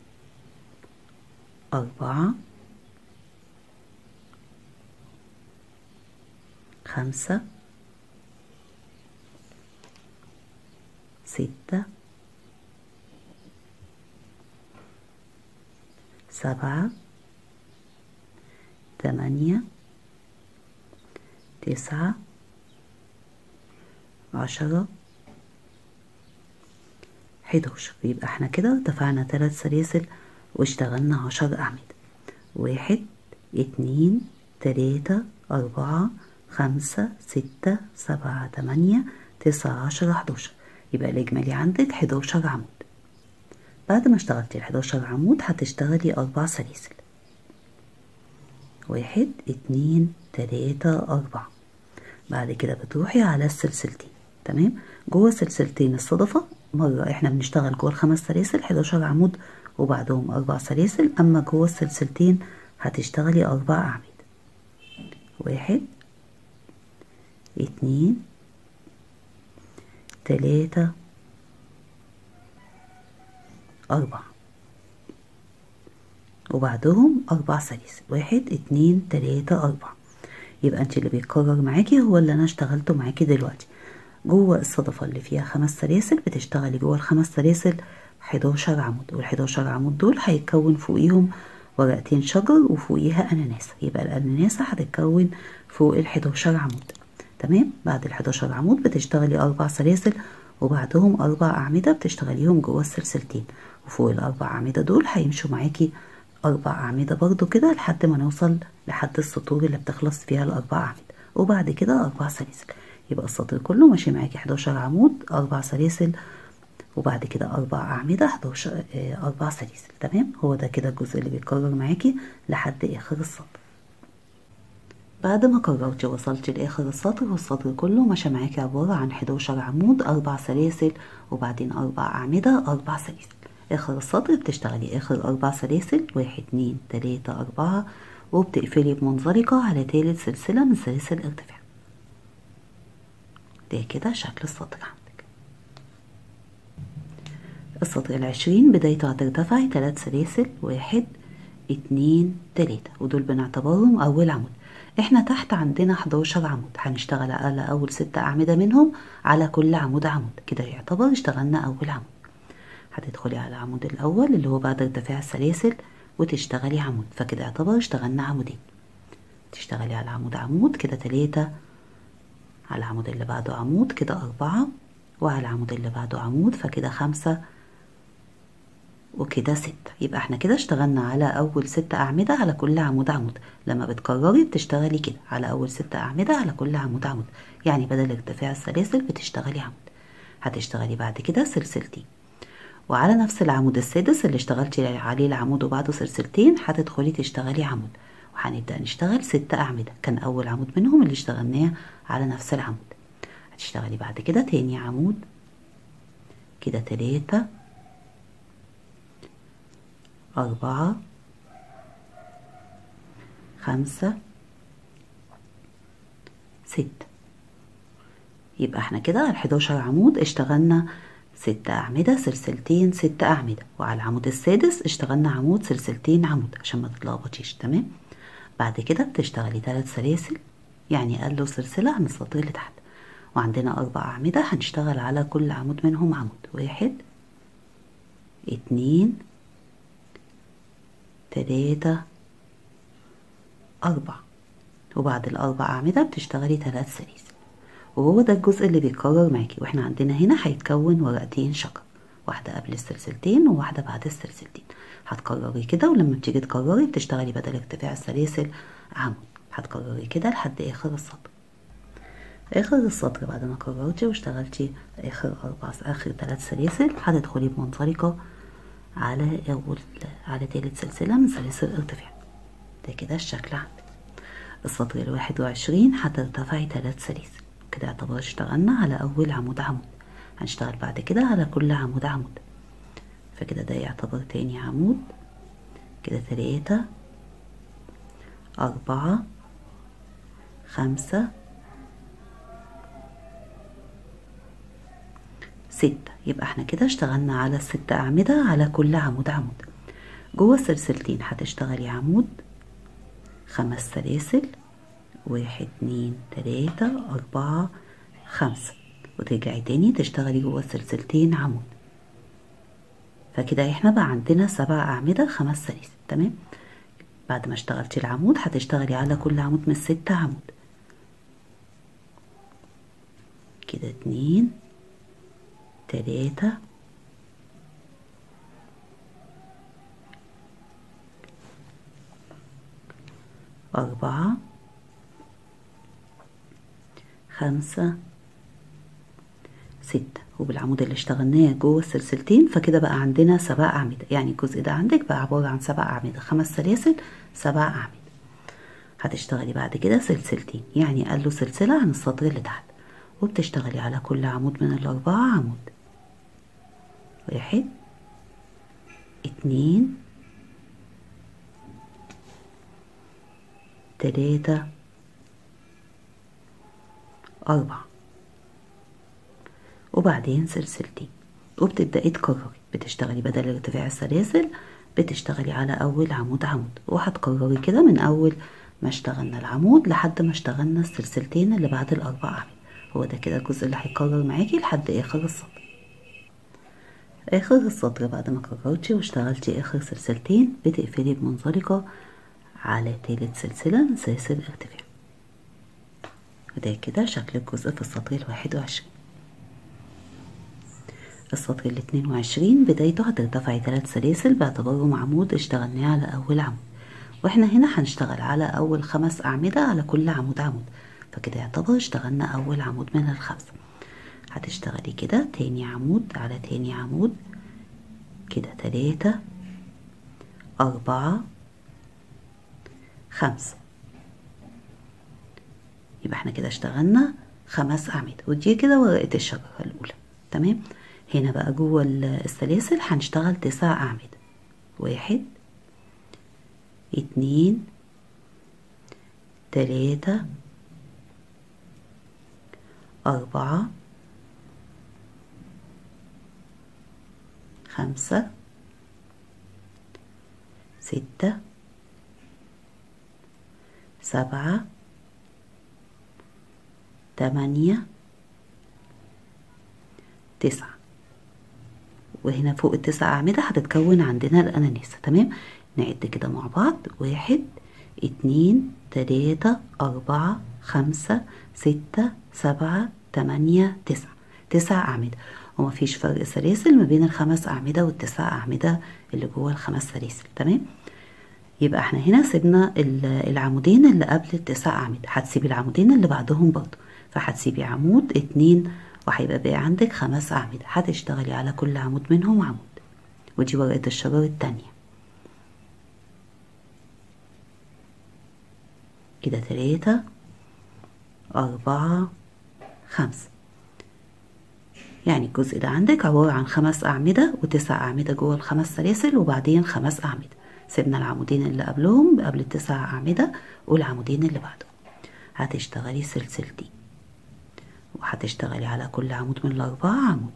S1: أربعة خمسة ستة سبعة تمانية تسعة عشرة حداشر يبقى احنا كده ارتفعنا تلات سلاسل واشتغلنا عشر أعمدة واحد اتنين تلاتة أربعة خمسة ستة سبعة تمانية تسعة عشرة حداشر يبقى الإجمالي عندك حداشر عمود بعد ما اشتغلتي الحداشر عمود هتشتغلي أربع سلاسل واحد اتنين تلاتة أربعة بعد كده بتروحي على السلسلتين تمام جوه سلسلتين الصدفة مرة احنا بنشتغل جوه الخمس سلاسل 11 عمود وبعدهم أربع سلاسل أما جوه السلسلتين هتشتغلي أربع أعمدة واحد اتنين تلاتة أربعة وبعدهم أربع سلاسل واحد اتنين تلاتة أربعة يبقى انت اللي بيتكرر معاكي هو اللي أنا اشتغلته معاكي دلوقتي جوه الصدفة اللي فيها خمس سلاسل بتشتغلي جوه الخمس سلاسل 11 عمود وال11 عمود دول هيتكون فوقيهم ورقتين شجر وفوقيها أناناسة يبقى الأناناسة هتتكون فوق ال11 عمود تمام بعد ال11 عمود بتشتغلي أربع سلاسل وبعدهم أربع أعمدة بتشتغليهم جوه السلسلتين وفوق الأربع أعمدة دول هيمشوا معاكي أربع أعمدة برضو كده لحد ما نوصل لحد السطور اللي بتخلص فيها الأربع أعمدة وبعد كده أربع سلاسل يبقى السطر كله ماشي معاكي 11 عمود أربع سلاسل وبعد كده أربع أعمدة 11 أربع سلاسل تمام هو ده كده الجزء اللي بيتكرر معاكي لحد آخر السطر بعد ما قررتي وصلتي لآخر السطر والسطر كله مشى معاكي عبارة عن 11 عمود أربع سلاسل وبعدين أربع أعمدة أربع سلاسل آخر السطر بتشتغلي آخر أربع سلاسل واحد اتنين تلاتة أربعة وبتقفلي بمنزلقة على تالت سلسلة من سلاسل الارتفاع ده كده شكل السطر عندك السطر العشرين بدايته هترتفعي تلات سلاسل واحد اتنين تلاتة ودول بنعتبرهم أول عمود احنا تحت عندنا 11 عمود هنشتغل على أول ستة أعمدة منهم على كل عمود عمود كده يعتبر اشتغلنا أول عمود هتدخلي على العمود الأول اللي هو بعد ارتفاع السلاسل وتشتغلي عمود فكده يعتبر اشتغلنا عمودين تشتغلي على عمود عمود كده تلاتة على العمود اللي بعده عمود كده أربعة وعلى العمود اللي بعده عمود فكده خمسة وكده ستة يبقى احنا كده اشتغلنا على أول ستة أعمدة على كل عمود عمود لما بتكرري بتشتغلي كده على أول ستة أعمدة على كل عمود عمود يعني بدل ارتفاع السلاسل بتشتغلي عمود هتشتغلي بعد كده سلسلتين وعلى نفس العمود السادس اللي اشتغلتي عليه العمود وبعده سلسلتين هتدخلي تشتغلي عمود وهنبدأ نشتغل ستة أعمدة كان أول عمود منهم اللي اشتغلناه على نفس العمود هتشتغلي بعد كده تاني عمود كده تلاتة أربعة خمسة ستة يبقى احنا كده على الحداشر عمود اشتغلنا ستة أعمدة سلسلتين ستة أعمدة وعلى العمود السادس اشتغلنا عمود سلسلتين عمود عشان ما تتلخبطيش تمام بعد كده بتشتغلي ثلاث سلاسل يعني قلوا سلسلة عن السطر اللي تحت وعندنا أربع أعمدة هنشتغل على كل عمود منهم عمود واحد اتنين تلاتة أربعة وبعد الأربع أعمدة بتشتغلي ثلاث سلاسل وهو ده الجزء اللي بيتكرر معاكي واحنا عندنا هنا هيتكون ورقتين شجر واحدة قبل السلسلتين وواحدة بعد السلسلتين هتكرري كده ولما بتيجي تكرري بتشتغلي بدل ارتفاع السلاسل عمود هتكرري كده لحد آخر السطر آخر السطر بعد ما كررتي واشتغلتي آخر أربع آخر ثلاث سلاسل هتدخلي بمنطلقة على أول على تالت سلسلة من سلاسل الارتفاع ده كده الشكل عندك السطر الواحد وعشرين هترتفعي ثلاث سلاسل كده اعتبر اشتغلنا على أول عمود عمود هنشتغل بعد كده على كل عمود عمود فكده ده يعتبر تاني عمود كده تلاتة أربعة خمسة ستة يبقى احنا كده اشتغلنا على الست أعمدة على كل عمود عمود جوه السلسلتين هتشتغلي عمود خمس سلاسل واحد اتنين تلاتة أربعة خمسة وترجعي تاني تشتغلي جوه السلسلتين عمود فكده احنا بقى عندنا سبع أعمدة خمس سلاسل تمام بعد ما اشتغلتي العمود هتشتغلي على كل عمود من الستة عمود كده اتنين تلاتة أربعة خمسة ستة وبالعمود اللي اشتغلناه جوه السلسلتين فكده بقى عندنا سبع أعمدة يعني الجزء ده عندك بقى عبارة عن سبع أعمدة خمس سلاسل سبع أعمدة هتشتغلي بعد كده سلسلتين يعني قالوا سلسلة عن السطر اللي تحت وبتشتغلي على كل عمود من الأربعة عمود واحد اتنين تلاتة أربعة وبعدين سلسلتين وبتبدأي تكرري بتشتغلي بدل ارتفاع السلاسل بتشتغلي على أول عمود عمود وهتكرري كده من أول ما اشتغلنا العمود لحد ما اشتغلنا السلسلتين اللي بعد الأربع أعمدة هو ده كده الجزء اللي هيكرر معاكي لحد آخر السطر آخر السطر بعد ما كررتي واشتغلتي آخر سلسلتين بتقفلي بمنزلقة على تالت سلسلة من سلاسل الارتفاع وده كده شكل الجزء في السطر الواحد وعشرين السطر الاتنين وعشرين بدايته هترتفعي تلات سلاسل باعتبارهم عمود اشتغلناه على أول عمود واحنا هنا هنشتغل على أول خمس أعمدة على كل عمود عمود فكده يعتبر اشتغلنا أول عمود من الخمسة هتشتغلي كده تاني عمود على تاني عمود كده تلاتة أربعة خمسة يبقى احنا كده اشتغلنا خمس أعمدة ودي كده ورقة الشجرة الأولى تمام هنا بقى جوه السلاسل هنشتغل تسع أعمدة واحد اتنين تلاتة أربعة خمسة ستة سبعة تمانية تسعة وهنا فوق التسع أعمدة هتتكون عندنا الأناناسة تمام نعد كده مع بعض واحد اتنين تلاتة أربعة خمسة ستة سبعة تمانية تسعة تسع أعمدة ومفيش فرق سلاسل ما بين الخمس أعمدة والتسع أعمدة اللي جوه الخمس سلاسل تمام يبقى احنا هنا سيبنا العمودين اللي قبل التسع أعمدة هتسيبي العمودين اللي بعدهم برضه فهتسيبي عمود اتنين وهيبقى باقي عندك خمس أعمدة هتشتغلي على كل عمود منهم عمود ودي ورقة الشجر التانية كده تلاتة أربعة خمسة يعني الجزء ده عندك عبارة عن خمس أعمدة وتسع أعمدة جوه الخمس سلاسل وبعدين خمس أعمدة سيبنا العمودين اللي قبلهم قبل التسع أعمدة والعمودين اللي بعدهم هتشتغلي سلسلتين وهتشتغلي على كل عمود من الأربعة عمود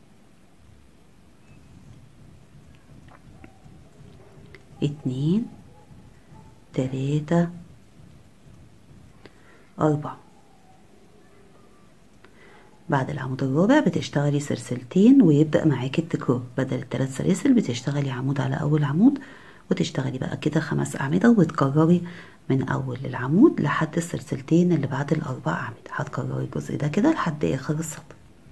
S1: اتنين تلاتة أربعة بعد العمود الرابع بتشتغلي سلسلتين ويبدأ معاكي التكرار بدل الثلاث سلاسل بتشتغلي عمود على أول عمود وتشتغلي بقى كده خمس أعمدة وتكرري من أول العمود لحد السلسلتين اللي بعد الأربع أعمدة هتكرري الجزء ده كده لحد آخر السطر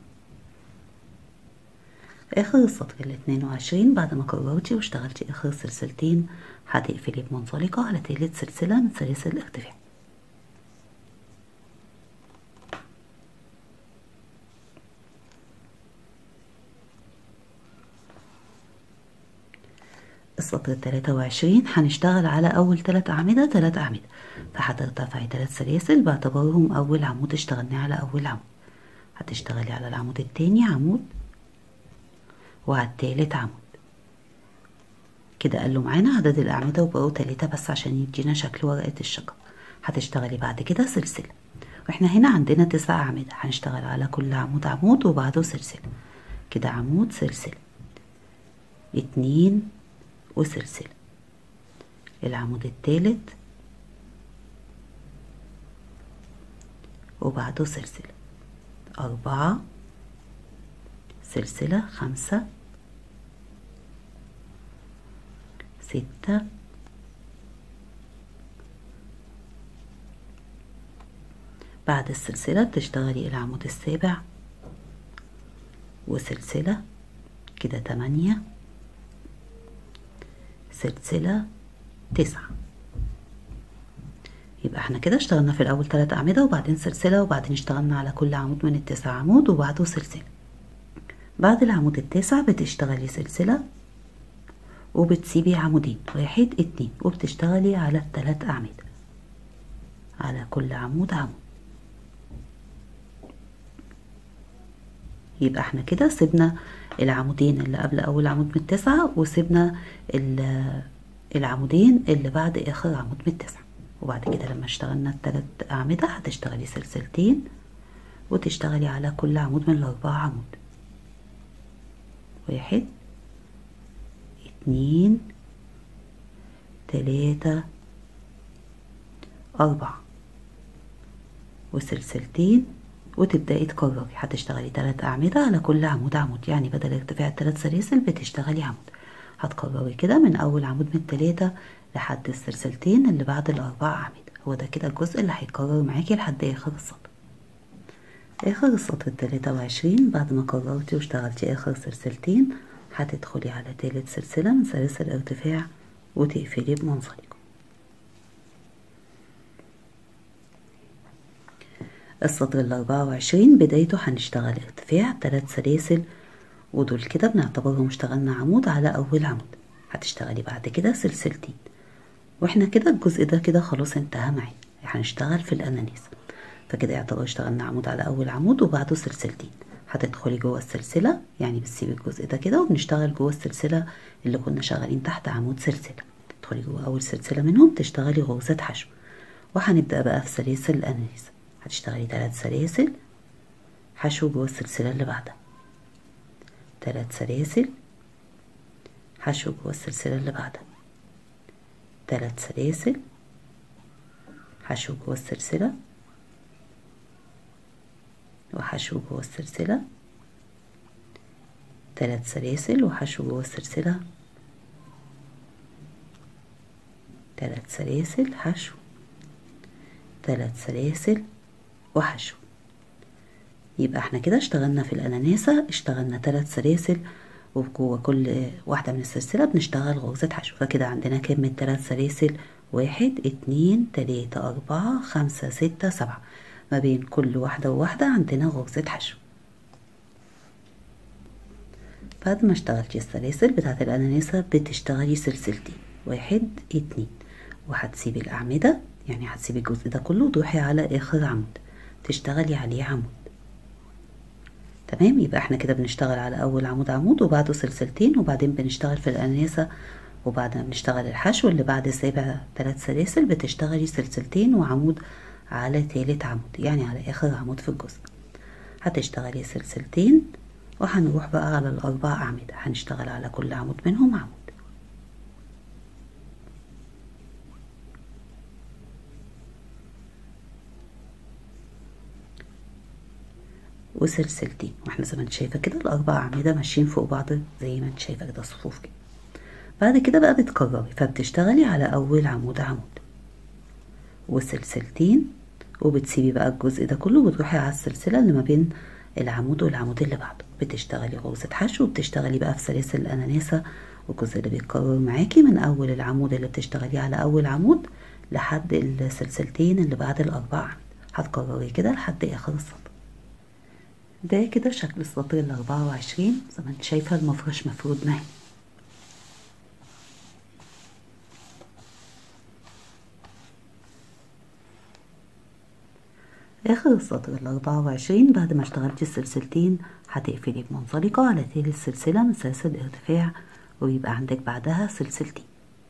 S1: آخر السطر الاتنين وعشرين بعد ما كررتي واشتغلتي آخر سلسلتين هتقفلي بمنزلقة على تالت سلسلة من سلاسل الارتفاع السطر التلاتة وعشرين هنشتغل على أول تلات أعمدة تلات أعمدة فهترتفعي تلات سلاسل باعتبارهم أول عمود اشتغلناه على أول عمود هتشتغلي على العمود التاني عمود وعلى التالت عمود كده قالوا معانا عدد الأعمدة وبقوا تلاتة بس عشان يدينا شكل ورقة الشجر هتشتغلي بعد كده سلسلة واحنا هنا عندنا تسع أعمدة هنشتغل على كل عمود عمود وبعده سلسلة كده عمود سلسلة اتنين وسلسلة العمود التالت وبعده سلسلة أربعة سلسلة خمسة ستة بعد السلسلة بتشتغلي العمود السابع وسلسلة كده تمانية سلسلة تسعة يبقى احنا كده اشتغلنا في الأول تلات أعمدة وبعدين سلسلة وبعدين اشتغلنا على كل عمود من التسع عمود وبعده سلسلة بعد العمود التاسع بتشتغلي سلسلة وبتسيبي عمودين واحد اتنين وبتشتغلي على التلات أعمدة على كل عمود عمود يبقى احنا كده سيبنا العمودين اللي قبل اول عمود من التسعة وسيبنا العمودين اللي بعد اخر عمود من التسعة وبعد كده لما اشتغلنا التلات اعمدة هتشتغلي سلسلتين وتشتغلي على كل عمود من الاربعة عمود واحد اتنين تلاتة أربعة وسلسلتين وتبدأي تكرري هتشتغلي تلات أعمدة على كل عمود عمود يعني بدل ارتفاع التلات سلاسل بتشتغلي عمود هتكرري كده من أول عمود من التلاتة لحد السلسلتين اللي بعد الأربع أعمدة هو ده كده الجزء اللي هيتكرر معاكي لحد آخر السطر آخر السطر التلاتة وعشرين بعد ما كررتي واشتغلتي آخر سلسلتين هتدخلي على تالت سلسلة من سلاسل الارتفاع وتقفلي بمنزلقة السطر الأربعة وعشرين بدايته هنشتغل ارتفاع تلات سلاسل ودول كده بنعتبرهم اشتغلنا عمود على أول عمود هتشتغلي بعد كده سلسلتين واحنا كده الجزء ده كده خلاص انتهى معانا هنشتغل في الأنانيس فكده يعتبر اشتغلنا عمود على اول عمود وبعده سلسلتين هتدخلي جوه السلسله يعني بتسيبي الجزء ده كده وبنشتغل جوه السلسله اللي كنا شغالين تحت عمود سلسله تدخلي جوه اول سلسله منهم تشتغلي غرزه حشو وهنبدا بقى في سلاسل الانانيس هتشتغلي ثلاث سلاسل حشو جوه السلسله اللي بعدها ثلاث سلاسل حشو جوه السلسله اللي بعدها ثلاث سلاسل حشو جوه السلسله وحشو جوه السلسلة ثلاث سلاسل وحشو جوه السلسلة ثلاث سلاسل حشو ثلاث سلاسل وحشو يبقى احنا كده اشتغلنا في الاناناسة اشتغلنا ثلاث سلاسل وجوه كل واحدة من السلسلة بنشتغل غرزة حشو فكده عندنا كم ثلاث سلاسل واحد اتنين تلاتة أربعة خمسة ستة سبعة ما بين كل واحدة وواحدة عندنا غرزة حشو بعد ما اشتغلتي السلاسل بتاعت الأناناسة بتشتغلي سلسلتين واحد اتنين وهتسيبي الأعمدة يعني هتسيبي الجزء ده كله وتروحي على آخر عمود تشتغلي عليه عمود تمام يبقى احنا كده بنشتغل على أول عمود عمود وبعده سلسلتين وبعدين بنشتغل في الأناناسة وبعد ما بنشتغل الحشو اللي بعد سابع ثلاث سلاسل بتشتغلي سلسلتين وعمود على تالت عمود يعني على اخر عمود في الجزء هتشتغلي سلسلتين وهنروح بقى على الاربع اعمدة هنشتغل على كل عمود منهم عمود وسلسلتين واحنا زي ما انت شايفه كده الاربع اعمده ماشيين فوق بعض زي ما انت شايفه كده صفوف كده بعد كده بقى بتكرري فبتشتغلي على اول عمود عمود وسلسلتين وبتسيبي بقى الجزء ده كله وتروحي على السلسله اللي ما بين العمود والعمود اللي بعده بتشتغلي غرزه حشو وبتشتغلي بقى في سلاسل الاناناسه والجزء اللي بيتكرر معاكي من اول العمود اللي بتشتغليه على اول عمود لحد السلسلتين اللي بعد الاربع عمود هتكرري كده لحد اخر السطر ده كده شكل السطر الاربعة وعشرين زي ما انت شايفه المفرش مفرود معي اخر السطر الاربعة وعشرين بعد ما اشتغلتي السلسلتين هتقفلي بمنزلقة على تالت سلسلة من سلاسل الارتفاع ويبقى عندك بعدها سلسلتين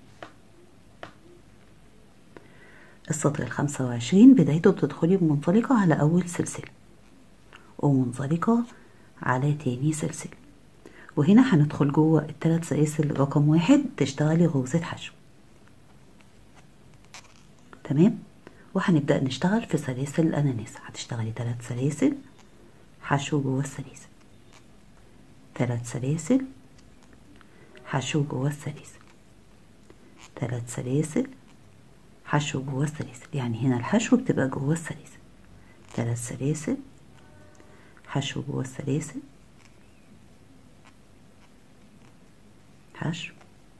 S1: السطر الخمسة وعشرين بدايته بتدخلي بمنزلقة على أول سلسلة ومنزلقة على تاني سلسلة وهنا هندخل جوه التلات سلاسل رقم واحد تشتغلي غرزة حشو تمام وهنبدأ نشتغل في سلاسل الأناناس هتشتغلي تلات سلاسل حشو جوه السلاسل تلات سلاسل حشو جوه السلاسل تلات سلاسل حشو جوه السلاسل يعني هنا الحشو بتبقى جوه السلاسل تلات سلاسل حشو جوه السلاسل حشو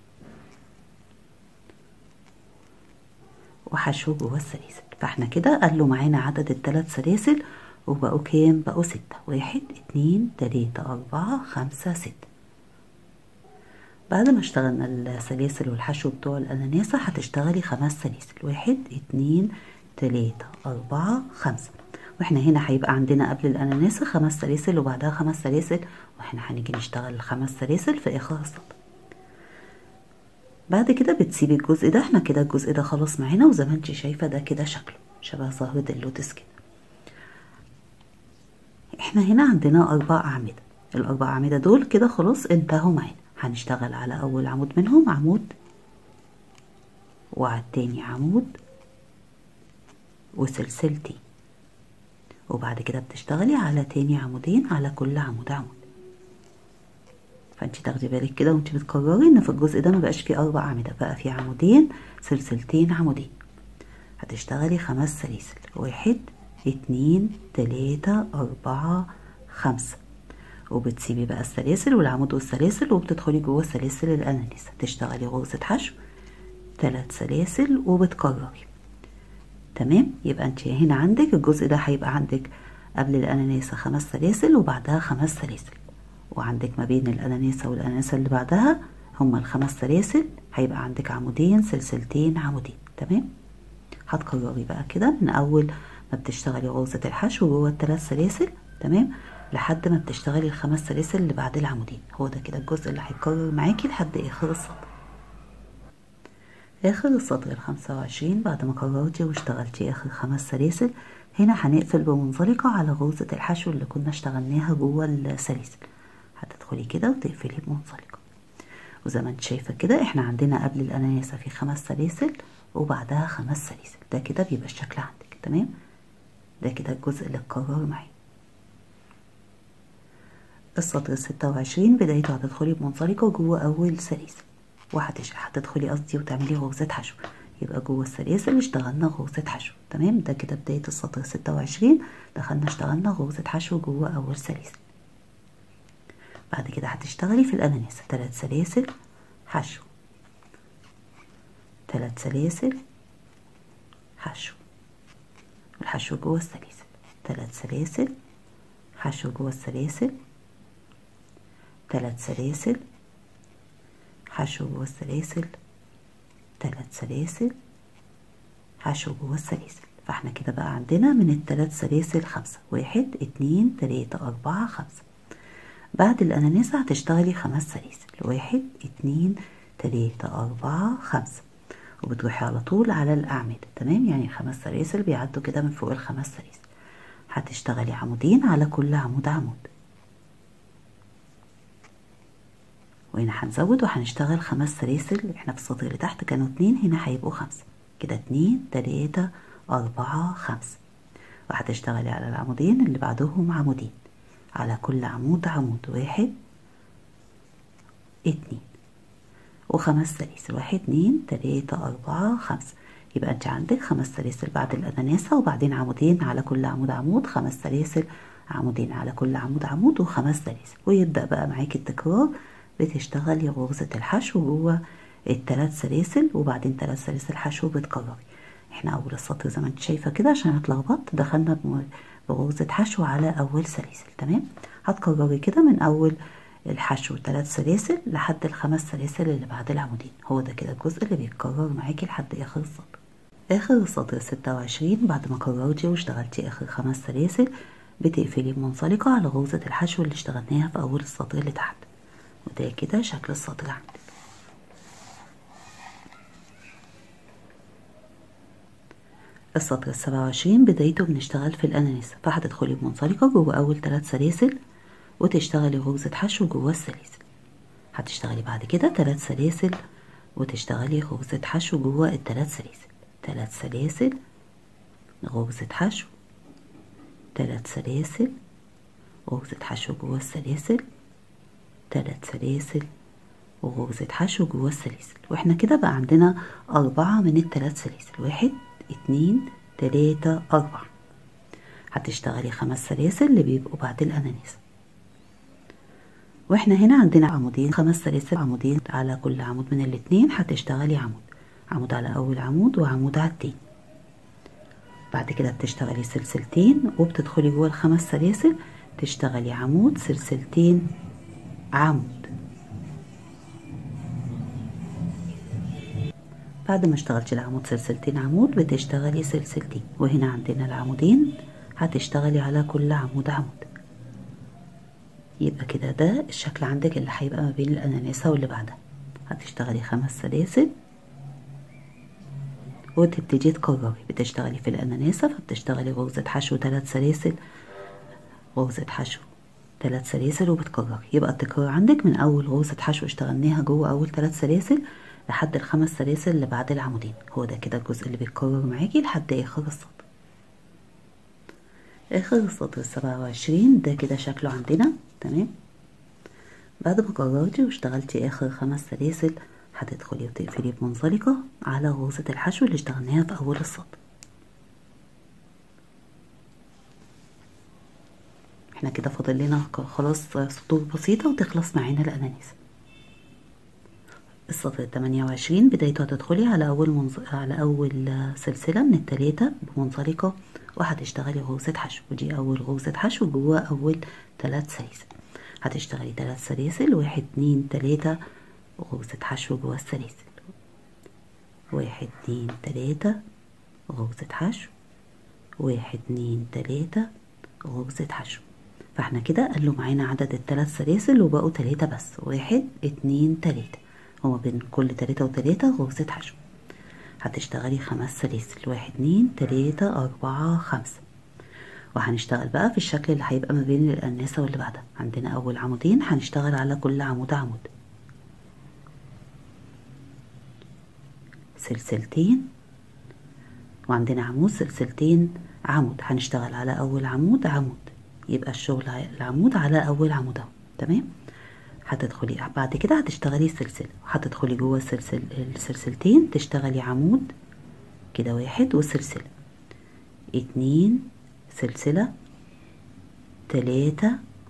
S1: وحشو جوه السلاسل فاحنا كده قالوا معانا عدد التلات سلاسل وبقوا كام بقوا ستة واحد اتنين تلاتة أربعة خمسة ستة بعد ما اشتغلنا السلاسل والحشو بتوع الأناناسة هتشتغلي خمس سلاسل واحد اتنين تلاتة أربعة خمسة واحنا هنا هيبقى عندنا قبل الأناناسة خمس سلاسل وبعدها خمس سلاسل واحنا هنيجي نشتغل الخمس سلاسل في آخر السطر بعد كده بتسيبي الجزء ده احنا كده الجزء ده خلاص معانا وزي ما انت شايفة ده كده شكله شبه زهرة اللوتس كده احنا هنا عندنا أربع أعمدة الأربع أعمدة دول كده خلاص انتهوا معانا هنشتغل على أول عمود منهم عمود وعلى التاني عمود وسلسلتين وبعد كده بتشتغلي على تاني عمودين على كل عمود عمود فانت تاخدي بالك كده وانت بتكرري ان في الجزء ده مبقاش فيه اربع اعمده بقى فيه عمودين سلسلتين عمودين هتشتغلي خمس سلاسل واحد اتنين تلاتة اربعة خمسة وبتسيبي بقى السلاسل والعمود والسلاسل وبتدخلي جوه سلاسل الانانيس هتشتغلي غرزة حشو تلات سلاسل وبتكرري تمام يبقى انت هنا عندك الجزء ده هيبقى عندك قبل الاناناسة خمس سلاسل وبعدها خمس سلاسل وعندك ما بين الاناناسة والاناناسة اللي بعدها هما الخمس سلاسل هيبقى عندك عمودين سلسلتين عمودين تمام هتكرري بقى كده من اول ما بتشتغلي غرزة الحشو جوه الثلاث سلاسل تمام لحد ما بتشتغلي الخمس سلاسل اللي بعد العمودين هو ده كده الجزء اللي هيتكرر معاكي لحد اخر السطر اخر السطر الخمسة وعشرين بعد ما كررتي واشتغلتي اخر خمس سلاسل هنا هنقفل بمنزلقة على غرزة الحشو اللي كنا اشتغلناها جوه السلاسل هتدخلي كده وتقفلي بمنزلقة وزي ما انت شايفة كده احنا عندنا قبل الاناناسة في خمس سلاسل وبعدها خمس سلاسل ده كده بيبقى الشكل عندك تمام ده كده الجزء اللي اتكرر معايا السطر الستة وعشرين بدايته هتدخلي بمنزلقة جوه أول سلاسل وهتدخلي قصدي وتعملي غرزة حشو يبقى جوه السلاسل اشتغلنا غرزة حشو تمام ده كده بداية السطر ستة وعشرين دخلنا اشتغلنا غرزة حشو جوه أول سلاسل بعد كده هتشتغلي في الأناناسة تلات سلاسل حشو تلات سلاسل حشو الحشو جوه السلاسل تلات سلاسل حشو جوه السلاسل تلات سلاسل حشو جوه السلاسل تلات سلاسل حشو جوه السلاسل فاحنا كده بقى عندنا من التلات سلاسل خمسة واحد اتنين تلاتة أربعة خمسة بعد الأناناسة هتشتغلي خمس سلاسل واحد اتنين تلاتة أربعة خمسة وبتروحي على طول على الأعمدة تمام يعني خمس سلاسل بيعدوا كده من فوق الخمس سلاسل هتشتغلي عمودين على كل عمود عمود وهنا هنزود وهنشتغل خمس سلاسل احنا في السطر اللي تحت كانوا اتنين هنا هيبقوا خمسة كده اتنين تلاتة أربعة خمسة وهتشتغلي على العمودين اللي بعدهم عمودين على كل عمود عمود واحد اتنين وخمس سلاسل واحد اتنين تلاتة أربعة خمسة يبقى انت عندك خمس سلاسل بعد الأناناسة وبعدين عمودين على كل عمود عمود خمس سلاسل عمودين على كل عمود عمود وخمس سلاسل ويبدأ بقى معاكي التكرار بتشتغلي غرزة الحشو جوه التلات سلاسل وبعدين تلات سلاسل حشو بتكرري احنا أول السطر زي ما انت شايفة كده عشان اتلخبطت دخلنا بغرزة حشو على أول سلاسل تمام هتكرري كده من أول الحشو تلات سلاسل لحد الخمس سلاسل اللي بعد العمودين هو ده كده الجزء اللي بيتكرر معاكي لحد آخر السطر آخر السطر ستة وعشرين بعد ما كررتي واشتغلتي آخر خمس سلاسل بتقفلي منسلقة على غرزة الحشو اللي اشتغلناها في أول السطر اللي تحت وده كده شكل السطر عندك السطر السبعة وعشرين بدايته بنشتغل في الأناناسة فهتدخلي بمنسلقة جوه أول تلات سلاسل وتشتغلي غرزة حشو جوه السلاسل هتشتغلي بعد كده تلات سلاسل وتشتغلي غرزة حشو جوه التلات سلاسل تلات سلاسل غرزة حشو تلات سلاسل غرزة حشو جوه السلاسل تلات سلاسل وغرزة حشو جوه السلاسل واحنا كده بقى عندنا أربعة من التلات سلاسل واحد اتنين تلاتة أربعة هتشتغلي خمس سلاسل اللي بيبقوا بعد الأنانيس واحنا هنا عندنا عمودين خمس سلاسل عمودين على كل عمود من الاتنين هتشتغلي عمود عمود على أول عمود وعمود على التاني بعد كده بتشتغلي سلسلتين وبتدخلي جوه الخمس سلاسل تشتغلي عمود سلسلتين عمود بعد ما اشتغلتي العمود سلسلتين عمود بتشتغلي سلسلتين وهنا عندنا العمودين هتشتغلي على كل عمود عمود يبقى كده ده الشكل عندك اللي هيبقى ما بين الاناناسة واللي بعدها هتشتغلي خمس سلاسل وتبتدي تكرري بتشتغلي في الاناناسة فبتشتغلي غرزة حشو ثلاث سلاسل غرزة حشو ثلاث سلاسل وبتكرري يبقى التكرار عندك من اول غرزة حشو اشتغلناها جوه اول ثلاث سلاسل لحد الخمس سلاسل اللي بعد العمودين هو ده كده الجزء اللي بيتكرر معاكي لحد اخر السطر اخر السطر السبعة وعشرين ده كده شكله عندنا تمام بعد ما كررتي واشتغلتي اخر خمس سلاسل هتدخلي وتقفلي بمنزلقة على غرزة الحشو اللي اشتغلناها في اول السطر احنا كده فاضل لنا خلاص سطور بسيطة وتخلص معانا الانانيس السطر التمانية وعشرين بدايته هتدخلي على أول منز... على أول سلسلة من التلاتة بمنزلقة وهتشتغلي غرزة حشو ودي أول غرزة حشو جوه أول تلات سلاسل هتشتغلي تلات سلاسل واحد اتنين تلاتة غرزة حشو جوه السلاسل واحد اتنين تلاتة غرزة حشو واحد اتنين تلاتة غرزة حشو فاحنا كده قالوا معانا عدد الثلاث سلاسل وبقوا تلاتة بس واحد اتنين تلاتة هما بين كل تلاتة وتلاتة غرزة حشو هتشتغلي خمس سلاسل واحد اتنين تلاتة أربعة خمسة وهنشتغل بقى في الشكل اللي هيبقى ما بين الأناسة واللي بعدها عندنا أول عمودين هنشتغل على كل عمود عمود سلسلتين وعندنا عمود سلسلتين عمود هنشتغل على أول عمود عمود يبقى الشغل العمود على أول عمود اهو تمام هتدخلي بعد كده هتشتغلي سلسلة هتدخلي جوه السلسل السلسلتين تشتغلي عمود كده واحد وسلسلة اتنين سلسلة تلاتة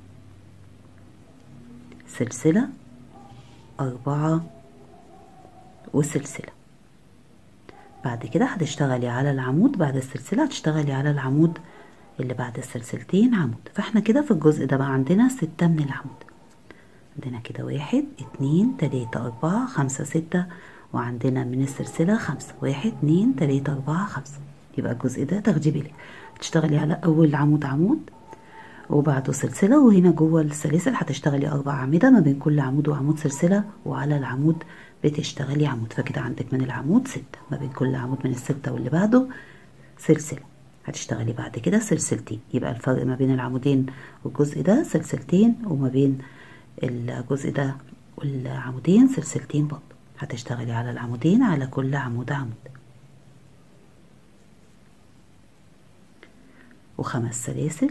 S1: سلسلة أربعة وسلسلة بعد كده هتشتغلي على العمود بعد السلسلة هتشتغلي على العمود اللي بعد السلسلتين عمود فاحنا كده في الجزء ده بقى عندنا ستة من العمود عندنا كده واحد اتنين تلاتة أربعة خمسة ستة وعندنا من السلسلة خمسة واحد اتنين تلاتة أربعة خمسة يبقى الجزء ده تاخدي بالك هتشتغلي على أول عمود عمود وبعده سلسلة وهنا جوه السلاسل هتشتغلي أربع أعمدة ما بين كل عمود وعمود سلسلة وعلى العمود بتشتغلي عمود فكده عندك من العمود ستة ما بين كل عمود من الستة واللي بعده سلسلة هتشتغلي بعد كده سلسلتين يبقى الفرق ما بين العمودين والجزء ده سلسلتين وما بين الجزء ده والعمودين سلسلتين برضه هتشتغلي على العمودين على كل عمود عمود وخمس سلاسل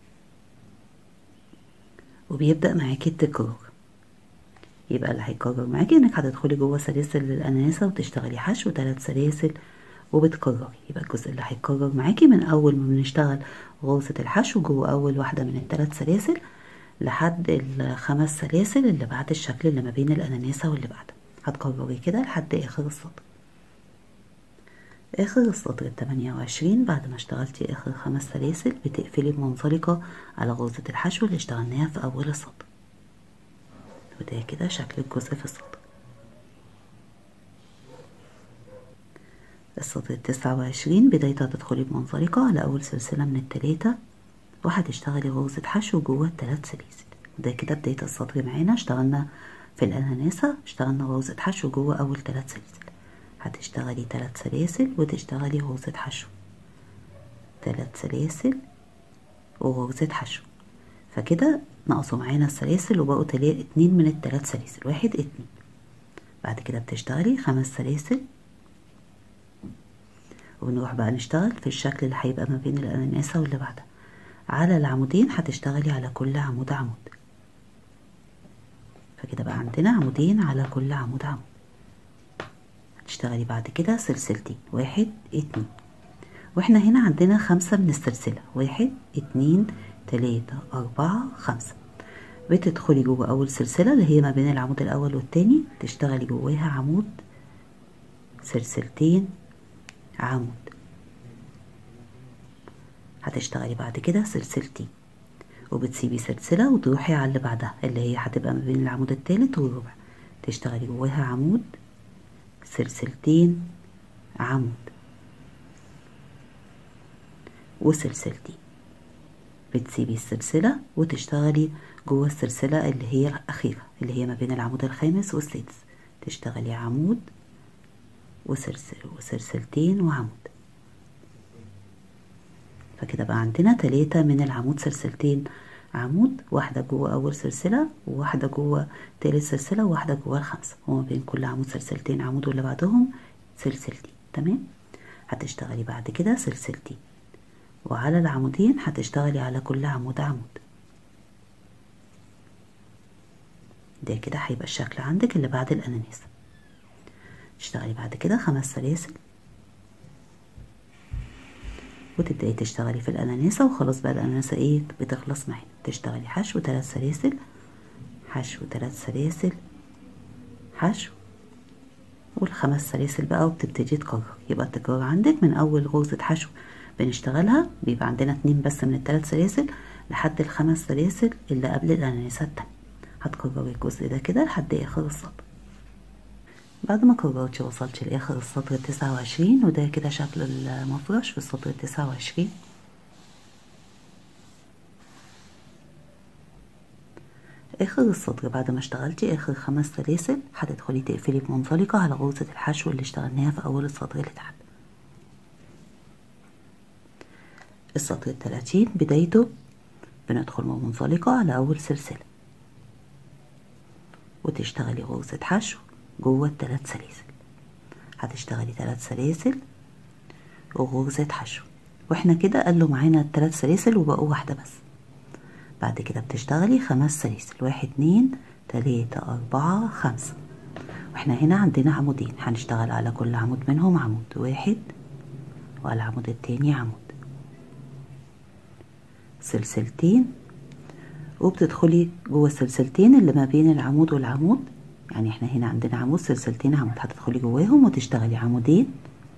S1: وبيبدأ معاكي التكرار يبقى اللي هيكرر معاكي انك هتدخلي جوه سلاسل الاناناسة وتشتغلي حشو ثلاث سلاسل وبتكرري يبقى الجزء اللي هيكرر معاكي من اول ما بنشتغل غرزة الحشو جوه اول واحدة من الثلاث سلاسل لحد الخمس سلاسل اللي بعد الشكل اللي ما بين الاناناسة واللي بعدها هتكرري كده لحد اخر السطر اخر السطر التمانية وعشرين بعد ما اشتغلتي اخر خمس سلاسل بتقفلي بمنزلقة على غرزة الحشو اللي اشتغلناها في اول السطر وده كده شكل الجزء في السطر السطر التسعة وعشرين بداية هتدخلي بمنزلقة على أول سلسلة من التلاتة وهتشتغلي غرزة حشو جوه التلات سلاسل وده كده بداية السطر معانا اشتغلنا في الأناناسة اشتغلنا غرزة حشو جوه أول تلات سلاسل هتشتغلي تلات سلاسل وتشتغلي غرزة حشو تلات سلاسل وغرزة حشو فكده نقصوا معانا السلاسل وبقوا تلا اتنين من التلات سلاسل واحد اتنين بعد كده بتشتغلي خمس سلاسل ونروح بقى نشتغل في الشكل اللي هيبقى ما بين الأناناسة واللي بعدها على العمودين هتشتغلي على كل عمود عمود فكده بقى عندنا عمودين على كل عمود عمود هتشتغلي بعد كده سلسلتين واحد اتنين واحنا هنا عندنا خمسة من السلسلة واحد اتنين تلاتة أربعة خمسة بتدخلي جوه أول سلسلة اللي هي ما بين العمود الأول والتاني تشتغلي جواها عمود سلسلتين عمود هتشتغلي بعد كده سلسلتين وبتسيبي سلسلة وتروحي على اللي بعدها اللي هي هتبقى ما بين العمود التالت والربع تشتغلي جواها عمود سلسلتين عمود وسلسلتين بتسيبي السلسلة وتشتغلي جوه السلسلة اللي هي الأخيرة اللي هي ما بين العمود الخامس والسادس تشتغلي عمود وسلسل وسلسلتين وعمود فكده بقى عندنا تلاتة من العمود سلسلتين عمود واحدة جوه أول سلسلة وواحدة جوه تالت سلسلة وواحدة جوه الخمسة وما بين كل عمود سلسلتين عمود واللي بعدهم سلسلتين تمام هتشتغلي بعد كده سلسلتين وعلى العمودين هتشتغلي على كل عمود عمود ده كده هيبقى الشكل عندك اللي بعد الأناناس تشتغلي بعد كده خمس سلاسل وتبدأي تشتغلي في الأناناسة وخلاص بقى الأناناسة ايه بتخلص معانا تشتغلي حشو ثلاث سلاسل حشو ثلاث سلاسل حشو والخمس سلاسل بقى وبتبتدي تكرر يبقى التكرار عندك من أول غرزة حشو بنشتغلها بيبقى عندنا اتنين بس من الثلاث سلاسل لحد الخمس سلاسل اللي قبل الأناناسة التانية هتكرري الجزء ده كده لحد آخر السطر بعد ما كررتي وصلتي لآخر السطر التسعة وعشرين وده كده شكل المفرش في السطر التسعة وعشرين اخر السطر بعد ما اشتغلتي اخر خمس سلاسل هتدخلي تقفلي بمنزلقة على غرزة الحشو اللي اشتغلناها في اول السطر اللي تحت السطر التلاتين بدايته بندخل بمنزلقة على اول سلسلة وتشتغلي غرزة حشو جوه التلات سلاسل هتشتغلي تلات سلاسل وغرزة حشو واحنا كده قالوا معانا التلات سلاسل وبقوا واحدة بس بعد كده بتشتغلي خمس سلاسل واحد اتنين تلاتة أربعة خمسة واحنا هنا عندنا عمودين هنشتغل على كل عمود منهم عمود واحد وعلى العمود التاني عمود سلسلتين وبتدخلي جوه السلسلتين اللي ما بين العمود والعمود يعني احنا هنا عندنا عمود سلسلتين عمود هتدخلي جواهم وتشتغلي عمودين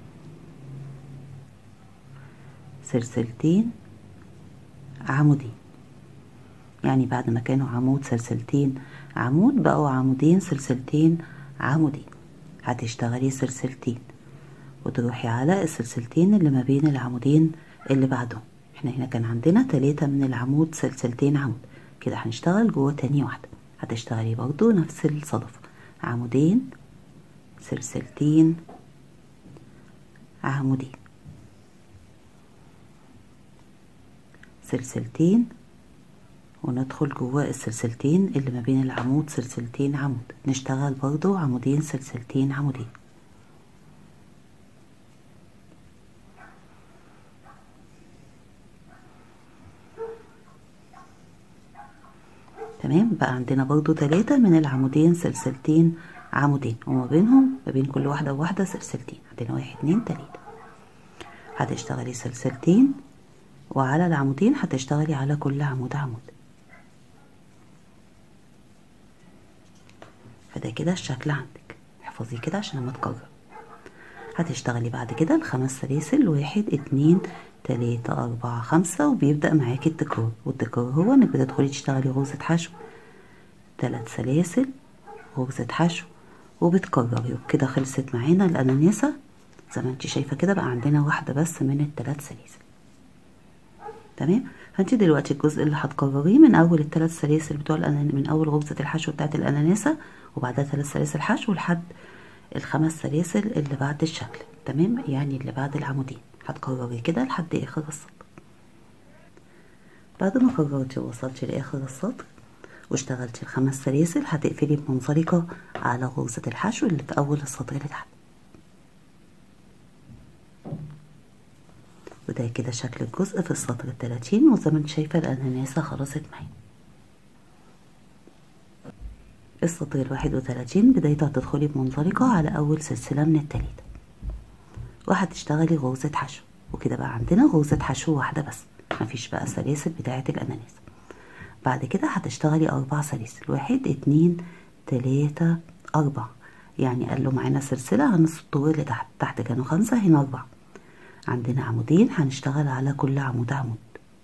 S1: سلسلتين عمودين يعني بعد ما كانوا عمود سلسلتين عمود بقوا عمودين سلسلتين عمودين هتشتغلي سلسلتين وتروحي على السلسلتين اللي ما بين العمودين اللي بعدهم احنا هنا كان عندنا تلاتة من العمود سلسلتين عمود كده هنشتغل جوه تاني واحدة هتشتغلي برضو نفس الصدفة عمودين سلسلتين عمودين سلسلتين وندخل جوه السلسلتين اللي ما بين العمود سلسلتين عمود نشتغل برضو عمودين سلسلتين عمودين تمام بقى عندنا برضو تلاتة من العمودين سلسلتين عمودين وما بينهم ما بين كل واحدة وواحدة سلسلتين عندنا واحد اتنين تلاتة هتشتغلي سلسلتين وعلى العمودين هتشتغلي على كل عمود عمود فده كده الشكل عندك احفظيه كده عشان لما تكرر هتشتغلي بعد كده الخمس سلاسل واحد اتنين تلاتة أربعة خمسة وبيبدأ معاكي التكرار والتكرار هو انك بتدخلي تشتغلي غرزة حشو تلات سلاسل غرزة حشو وبتكرري وبكده خلصت معانا الأناناسة زي ما انت شايفة كده بقى عندنا واحدة بس من التلات سلاسل تمام فانت دلوقتي الجزء اللي هتكرريه من اول الثلاث سلاسل بتوع الأنان... من اول غرزة الحشو بتاعت الاناناسة وبعدها ثلاث سلاسل حشو لحد الخمس سلاسل اللي بعد الشكل تمام يعني اللي بعد العمودين هتكرري كده لحد اخر السطر بعد ما كررتي ووصلتي لاخر السطر واشتغلتي الخمس سلاسل هتقفلي بمنزلقة على غرزة الحشو اللي في اول السطر اللي تحت وده كده شكل الجزء في السطر التلاتين وزي ما انت شايفة الأناناسة خلصت معايا السطر الواحد وتلاتين بدايته هتدخلي بمنزلقة على أول سلسلة من التلاتة وهتشتغلي غرزة حشو وكده بقى عندنا غرزة حشو واحدة بس مفيش بقى سلاسل بتاعة الأناناسة بعد كده هتشتغلي أربع سلاسل واحد اتنين تلاتة أربعة يعني قالوا معانا سلسلة عن السطور اللي تحت تحت كانوا خمسة هنا أربعة عندنا عمودين هنشتغل على كل عمود عمود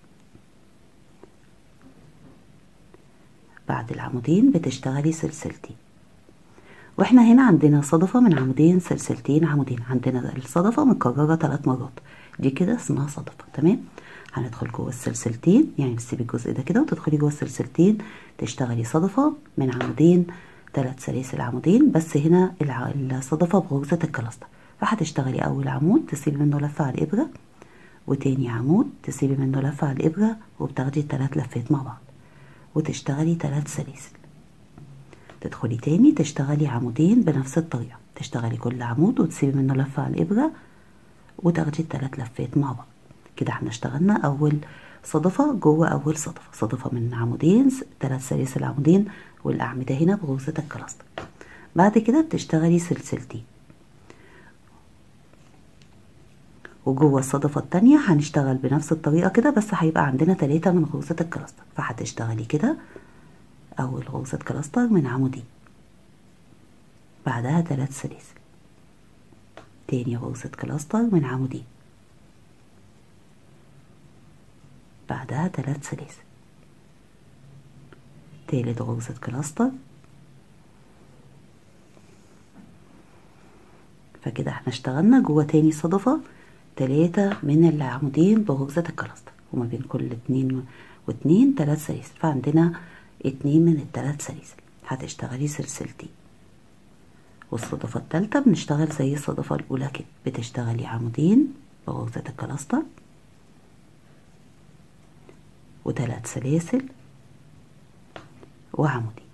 S1: بعد العمودين بتشتغلي سلسلتين واحنا هنا عندنا صدفة من عمودين سلسلتين عمودين عندنا الصدفة متكررة ثلاث مرات دي كده اسمها صدفة تمام هندخل جوه السلسلتين يعني تسيبي الجزء ده كده وتدخلي جوه السلسلتين تشتغلي صدفة من عمودين ثلاث سلاسل عمودين بس هنا الصدفة بغرزة الكلاستر فهتشتغلي اول عمود تسيبي منه لفة على الابرة وتاني عمود تسيبي منه لفة على الابرة وبتاخدي التلات لفات مع بعض وتشتغلي تلات سلاسل تدخلي تاني تشتغلي عمودين بنفس الطريقة تشتغلي كل عمود وتسيبي منه لفة على الابرة وتاخدي التلات لفات مع بعض كده احنا اشتغلنا اول صدفة جوه اول صدفة صدفة من عمودين تلات سلاسل عمودين والاعمدة هنا بغرزة الكلاستر بعد كده بتشتغلي سلسلتين وجوه الصدفة التانية هنشتغل بنفس الطريقة كده بس هيبقى عندنا تلاتة من غرزة الكلاستر فهتشتغلي كده أول غرزة كلاستر من عمودين بعدها تلات سلاسل تاني غرزة كلاستر من عمودين بعدها تلات سلاسل تالت غرزة كلاستر فكده احنا اشتغلنا جوه تاني صدفة تلاتة من العمودين بغرزة الكلاستر وما بين كل اتنين واتنين تلات سلاسل فعندنا اتنين من التلات سلاسل هتشتغلي سلسلتين والصدفة التالتة بنشتغل زي الصدفة الأولى كده بتشتغلي عمودين بغرزة الكلاستر وتلات سلاسل وعمودين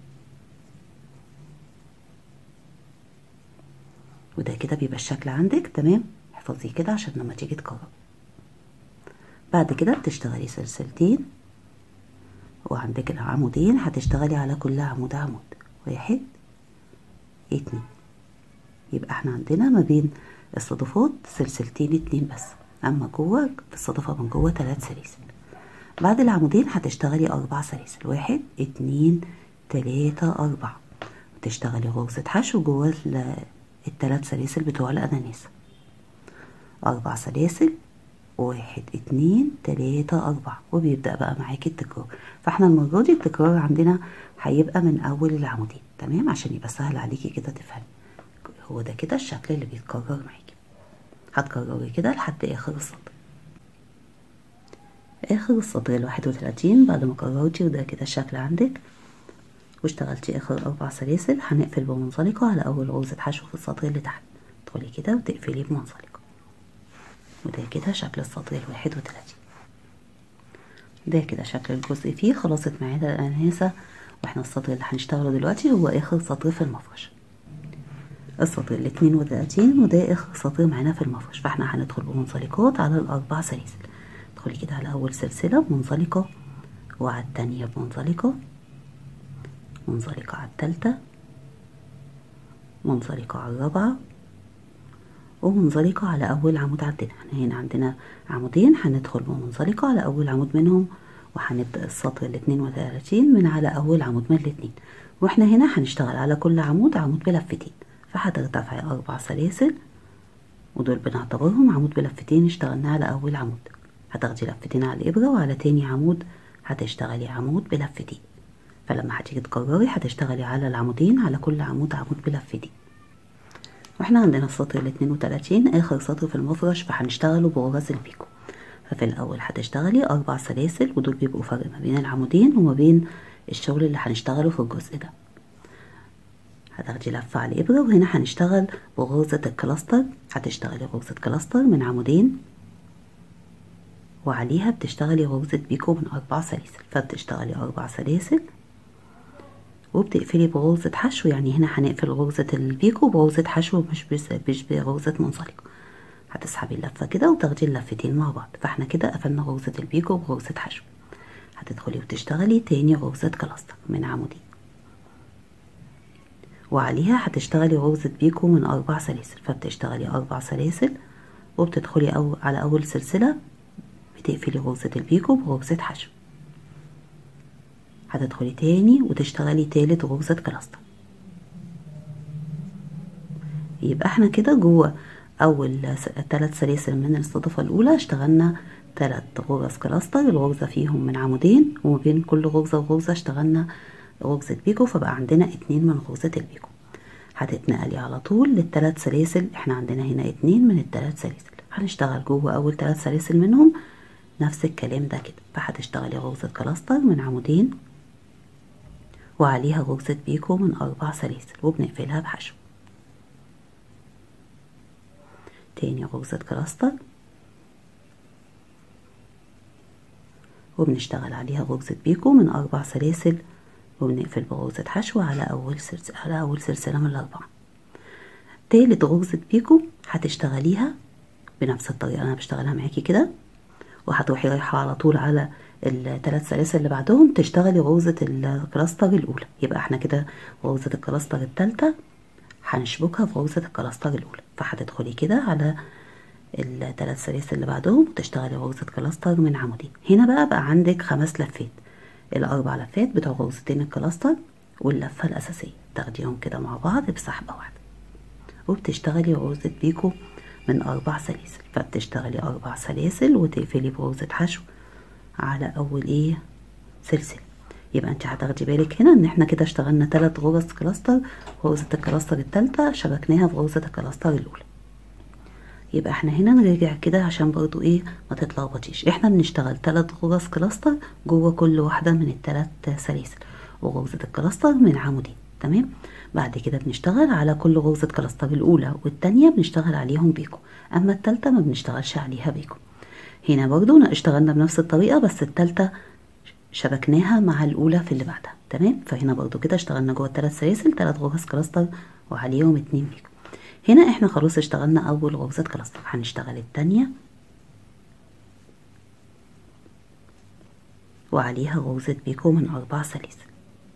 S1: وده كده بيبقى الشكل عندك تمام احفظيه كده عشان لما تيجي تكرر بعد كده بتشتغلي سلسلتين وعندك العمودين هتشتغلي على كل عمود عمود واحد اتنين يبقى احنا عندنا ما بين الصدفات سلسلتين اتنين بس اما جوه في الصدفة من جوه تلات سلاسل بعد العمودين هتشتغلي اربع سلاسل واحد اتنين تلاتة اربعة وتشتغلي غرزة حشو جوه التلات سلاسل بتوع الاناناسة اربع سلاسل واحد اتنين تلاتة أربعة وبيبدأ بقى معاكي التكرار فاحنا المرة دي التكرار عندنا هيبقى من أول العمودين تمام عشان يبقى سهل عليكي كده تفهمي هو ده كده الشكل اللي بيتكرر معاكي هتكرري كده لحد آخر السطر آخر السطر الواحد وتلاتين بعد ما كررتي وده كده الشكل عندك واشتغلتي آخر أربع سلاسل هنقفل بمنزلقة على أول غرزة حشو في السطر اللي تحت تدخلي كده وتقفلي بمنزلقة وده كده شكل السطر الواحد وتلاتين ده كده شكل الجزء فيه خلصت معانا الأناناسة واحنا السطر اللي هنشتغله دلوقتي هو آخر سطر في المفرش السطر الاتنين وتلاتين وده آخر سطر معانا في المفرش فاحنا هندخل بمنزلقات على الأربع سلاسل ادخلي كده على أول سلسلة بمنزلقة وعلى التانية بمنزلقة منزلقة على التالتة منزلقة على الرابعة ومنزلقة على أول عمود عندنا احنا هنا عندنا عمودين هندخل بمنزلقة على أول عمود منهم وهنبدأ السطر الاتنين وتلاتين من على أول عمود من الاتنين واحنا هنا هنشتغل على كل عمود عمود بلفتين فهترتفعي أربع سلاسل ودول بنعتبرهم عمود بلفتين اشتغلنا على أول عمود هتاخدي لفتين على الإبرة وعلى تاني عمود هتشتغلي عمود بلفتين فلما هتيجي تكرري هتشتغلي على العمودين على كل عمود عمود بلفتين واحنا عندنا السطر الاتنين وتلاتين اخر سطر في المفرش فهنشتغله بغرز البيكو ففي الاول هتشتغلي اربع سلاسل ودول بيبقوا فرق ما بين العمودين وما بين الشغل اللي هنشتغله في الجزء ده هتاخدي لفة على الإبرة وهنا هنشتغل بغرزة الكلاستر هتشتغلي غرزة كلاستر من عمودين وعليها بتشتغلي غرزة بيكو من أربع سلاسل فبتشتغلي أربع سلاسل وبتقفلي بغرزة حشو يعني هنا هنقفل غرزة البيكو بغرزة حشو مش بس مش بغرزة منزلقة هتسحبي اللفة كده وتاخدي اللفتين مع بعض فاحنا كده قفلنا غرزة البيكو بغرزة حشو هتدخلي وتشتغلي تاني غرزة كلاستر من عمودين وعليها هتشتغلي غرزة بيكو من أربع سلاسل فبتشتغلي أربع سلاسل وبتدخلي أو على أول سلسلة بتقفلي غرزة البيكو بغرزة حشو هتدخلي تاني وتشتغلي تالت غرزة كلاستر يبقى احنا كده جوه اول تلات سلاسل من الصدفة الاولى اشتغلنا تلات غرز كلاستر الغرزة فيهم من عمودين وما بين كل غرزة وغرزة اشتغلنا غرزة بيكو فبقى عندنا اتنين من غرزة البيكو هتتنقلي على طول للتلات سلاسل احنا عندنا هنا اتنين من التلات سلاسل هنشتغل جوه اول تلات سلاسل منهم نفس الكلام ده كده فهتشتغلي غرزة كلاستر من عمودين وعليها غرزة بيكو من أربع سلاسل وبنقفلها بحشو تاني غرزة كلاستر وبنشتغل عليها غرزة بيكو من أربع سلاسل وبنقفل بغرزة حشو على أول سلسلة على أول سلسلة من الأربعة تالت غرزة بيكو هتشتغليها بنفس الطريقة أنا بشتغلها معاكي كده وهتروحي رايحة على طول على الثلاث سلاسل اللي بعدهم تشتغلي غرزة الكلاستر الأولى يبقى احنا كده غرزة الكلاستر التالتة هنشبكها في غرزة الكلاستر الأولى فهتدخلي كده على الثلاث سلاسل اللي بعدهم وتشتغلي غرزة كلاستر من عمودين هنا بقى بقى عندك خمس لفات الأربع لفات بتوع غرزتين الكلاستر واللفة الأساسية تاخديهم كده مع بعض بسحبة واحدة وبتشتغلي غرزة بيكو من أربع سلاسل فبتشتغلي أربع سلاسل وتقفلي بغرزة حشو على أول إيه سلسلة يبقى انت هتاخدي بالك هنا ان احنا كده اشتغلنا تلات غرز كلاستر غرزة الكلاستر التالتة شبكناها في غرزة الكلاستر الأولى يبقى احنا هنا نرجع كده عشان برضو ايه ما تتلخبطيش احنا بنشتغل تلات غرز كلاستر جوه كل واحدة من التلات سلاسل وغرزة الكلاستر من عمودين تمام بعد كده بنشتغل على كل غرزة كلاستر الأولى والتانية بنشتغل عليهم بيكو أما التالتة ما بنشتغلش عليها بيكو هنا برضو اشتغلنا بنفس الطريقة بس التالتة شبكناها مع الأولى في اللي بعدها تمام فهنا برضو كده اشتغلنا جوه التلات سلاسل تلات غرز كلاستر وعليهم اتنين بيكو هنا احنا خلاص اشتغلنا أول غرزة كلاستر هنشتغل التانية وعليها غرزة بيكو من أربع سلاسل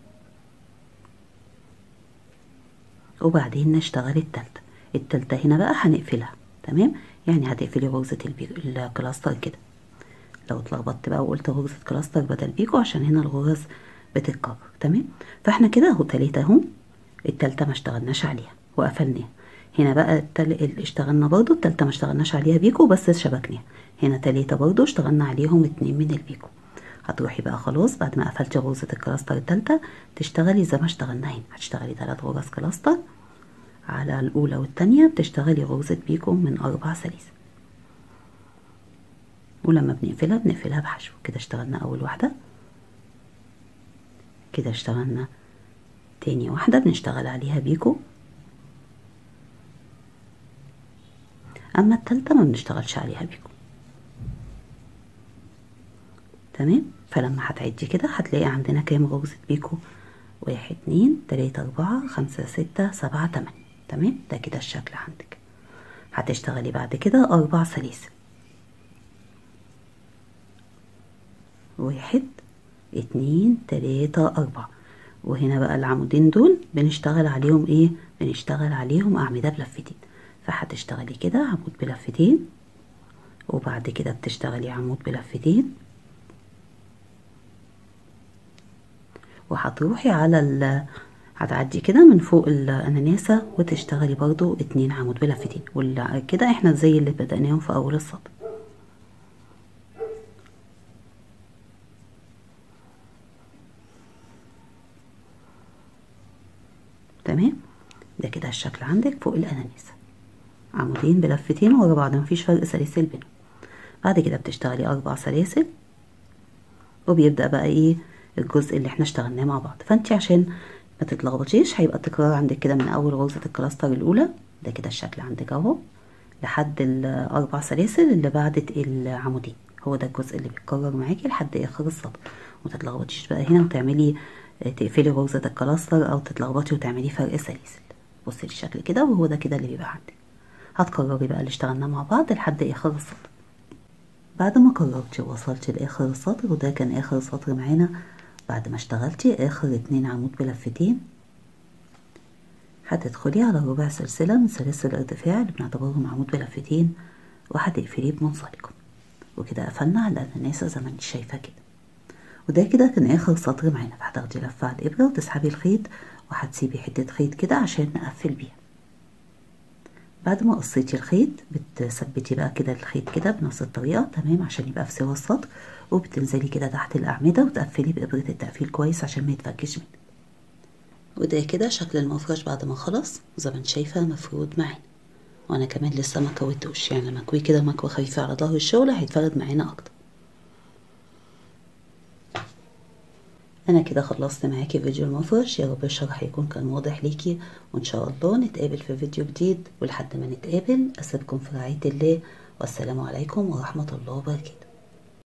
S1: وبعدين نشتغل التالتة التالتة هنا بقى هنقفلها تمام يعني هتقفلي غرزة الكلاستر كده لو اتلخبطت بقى وقلت غرزة كلاستر بدل بيكو عشان هنا الغرز بتتكرر تمام فاحنا كده اهو تلاتة اهو التالتة ما اشتغلناش عليها وقفلناها هنا بقى التل... اشتغلنا برضو التالتة ما اشتغلناش عليها بيكو بس شبكناها هنا تلاتة برضو اشتغلنا عليهم اتنين من البيكو هتروحي بقى خلاص بعد ما قفلتي غرزة الكلاستر التالتة تشتغلي زي ما اشتغلنا هنا هتشتغلي تلات غرز كلاستر على الأولى والتانية بتشتغلي غرزة بيكو من أربع سلاسل ولما بنقفلها بنقفلها بحشو كده اشتغلنا أول واحدة كده اشتغلنا تاني واحدة بنشتغل عليها بيكو أما التالتة ما بنشتغلش عليها بيكو تمام فلما هتعدي كده هتلاقي عندنا كام غرزة بيكو واحد اتنين تلاتة أربعة خمسة ستة سبعة تمانية تمام ده كده الشكل عندك هتشتغلي بعد كده أربع سلاسل واحد اتنين تلاتة أربعة وهنا بقى العمودين دول بنشتغل عليهم ايه بنشتغل عليهم أعمدة بلفتين فهتشتغلي كده عمود بلفتين وبعد كده بتشتغلي عمود بلفتين وهتروحي على ال هتعدي كده من فوق الاناناسة وتشتغلي برضو اتنين عمود بلفتين وكده احنا زي اللي بدأناهم في اول السطر تمام ده كده الشكل عندك فوق الاناناسة عمودين بلفتين ورا بعض مفيش فرق سلاسل بينهم بعد كده بتشتغلي اربع سلاسل وبيبدأ بقى ايه الجزء اللي احنا اشتغلناه مع بعض فانت عشان ما تتلخبطيش هيبقى التكرار عندك كده من اول غرزة الكلاستر الاولى ده كده الشكل عندك اهو لحد الاربع سلاسل اللي بعد العمودين هو ده الجزء اللي بيتكرر معاكي لحد اخر السطر وما تتلخبطيش بقى هنا وتعملي تقفلي غرزة الكلاستر او تتلخبطي وتعملي فرق سلاسل بصي الشكل كده وهو ده كده اللي بيبقى عندك هتكرري بقى اللي اشتغلناه مع بعض لحد اخر السطر بعد ما كررتي ووصلتي لاخر السطر وده كان اخر سطر معانا بعد ما اشتغلتي اخر اتنين عمود بلفتين هتدخلي على ربع سلسلة من سلاسل الارتفاع اللي بنعتبرهم عمود بلفتين وهتقفليه بمنزلقة وكده قفلنا على الاناناسة زي ما انت شايفة كده وده كده كان اخر سطر معانا فهتاخدي لفة على الابرة وتسحبي الخيط وهتسيبي حتة خيط كده عشان نقفل بيها بعد ما قصيتي الخيط بتثبتي بقى كده الخيط كده بنفس الطريقة تمام عشان يبقى في سوا السطر وبتنزلي كده تحت الأعمدة وتقفلي بإبرة التقفيل كويس عشان ما يتفكش منك وده كده شكل المفرش بعد ما خلص زي ما انت شايفة مفرود معانا وانا كمان لسه ما كويتوش يعني لما اكويه كده مكوى خفيفة على ظهر الشغل هيتفرد معانا اكتر انا كده خلصت معاكي فيديو المفرش يا رب الشرح يكون كان واضح ليكي وان شاء الله نتقابل في فيديو جديد ولحد ما نتقابل اسيبكم في رعاية الله والسلام عليكم ورحمة الله وبركاته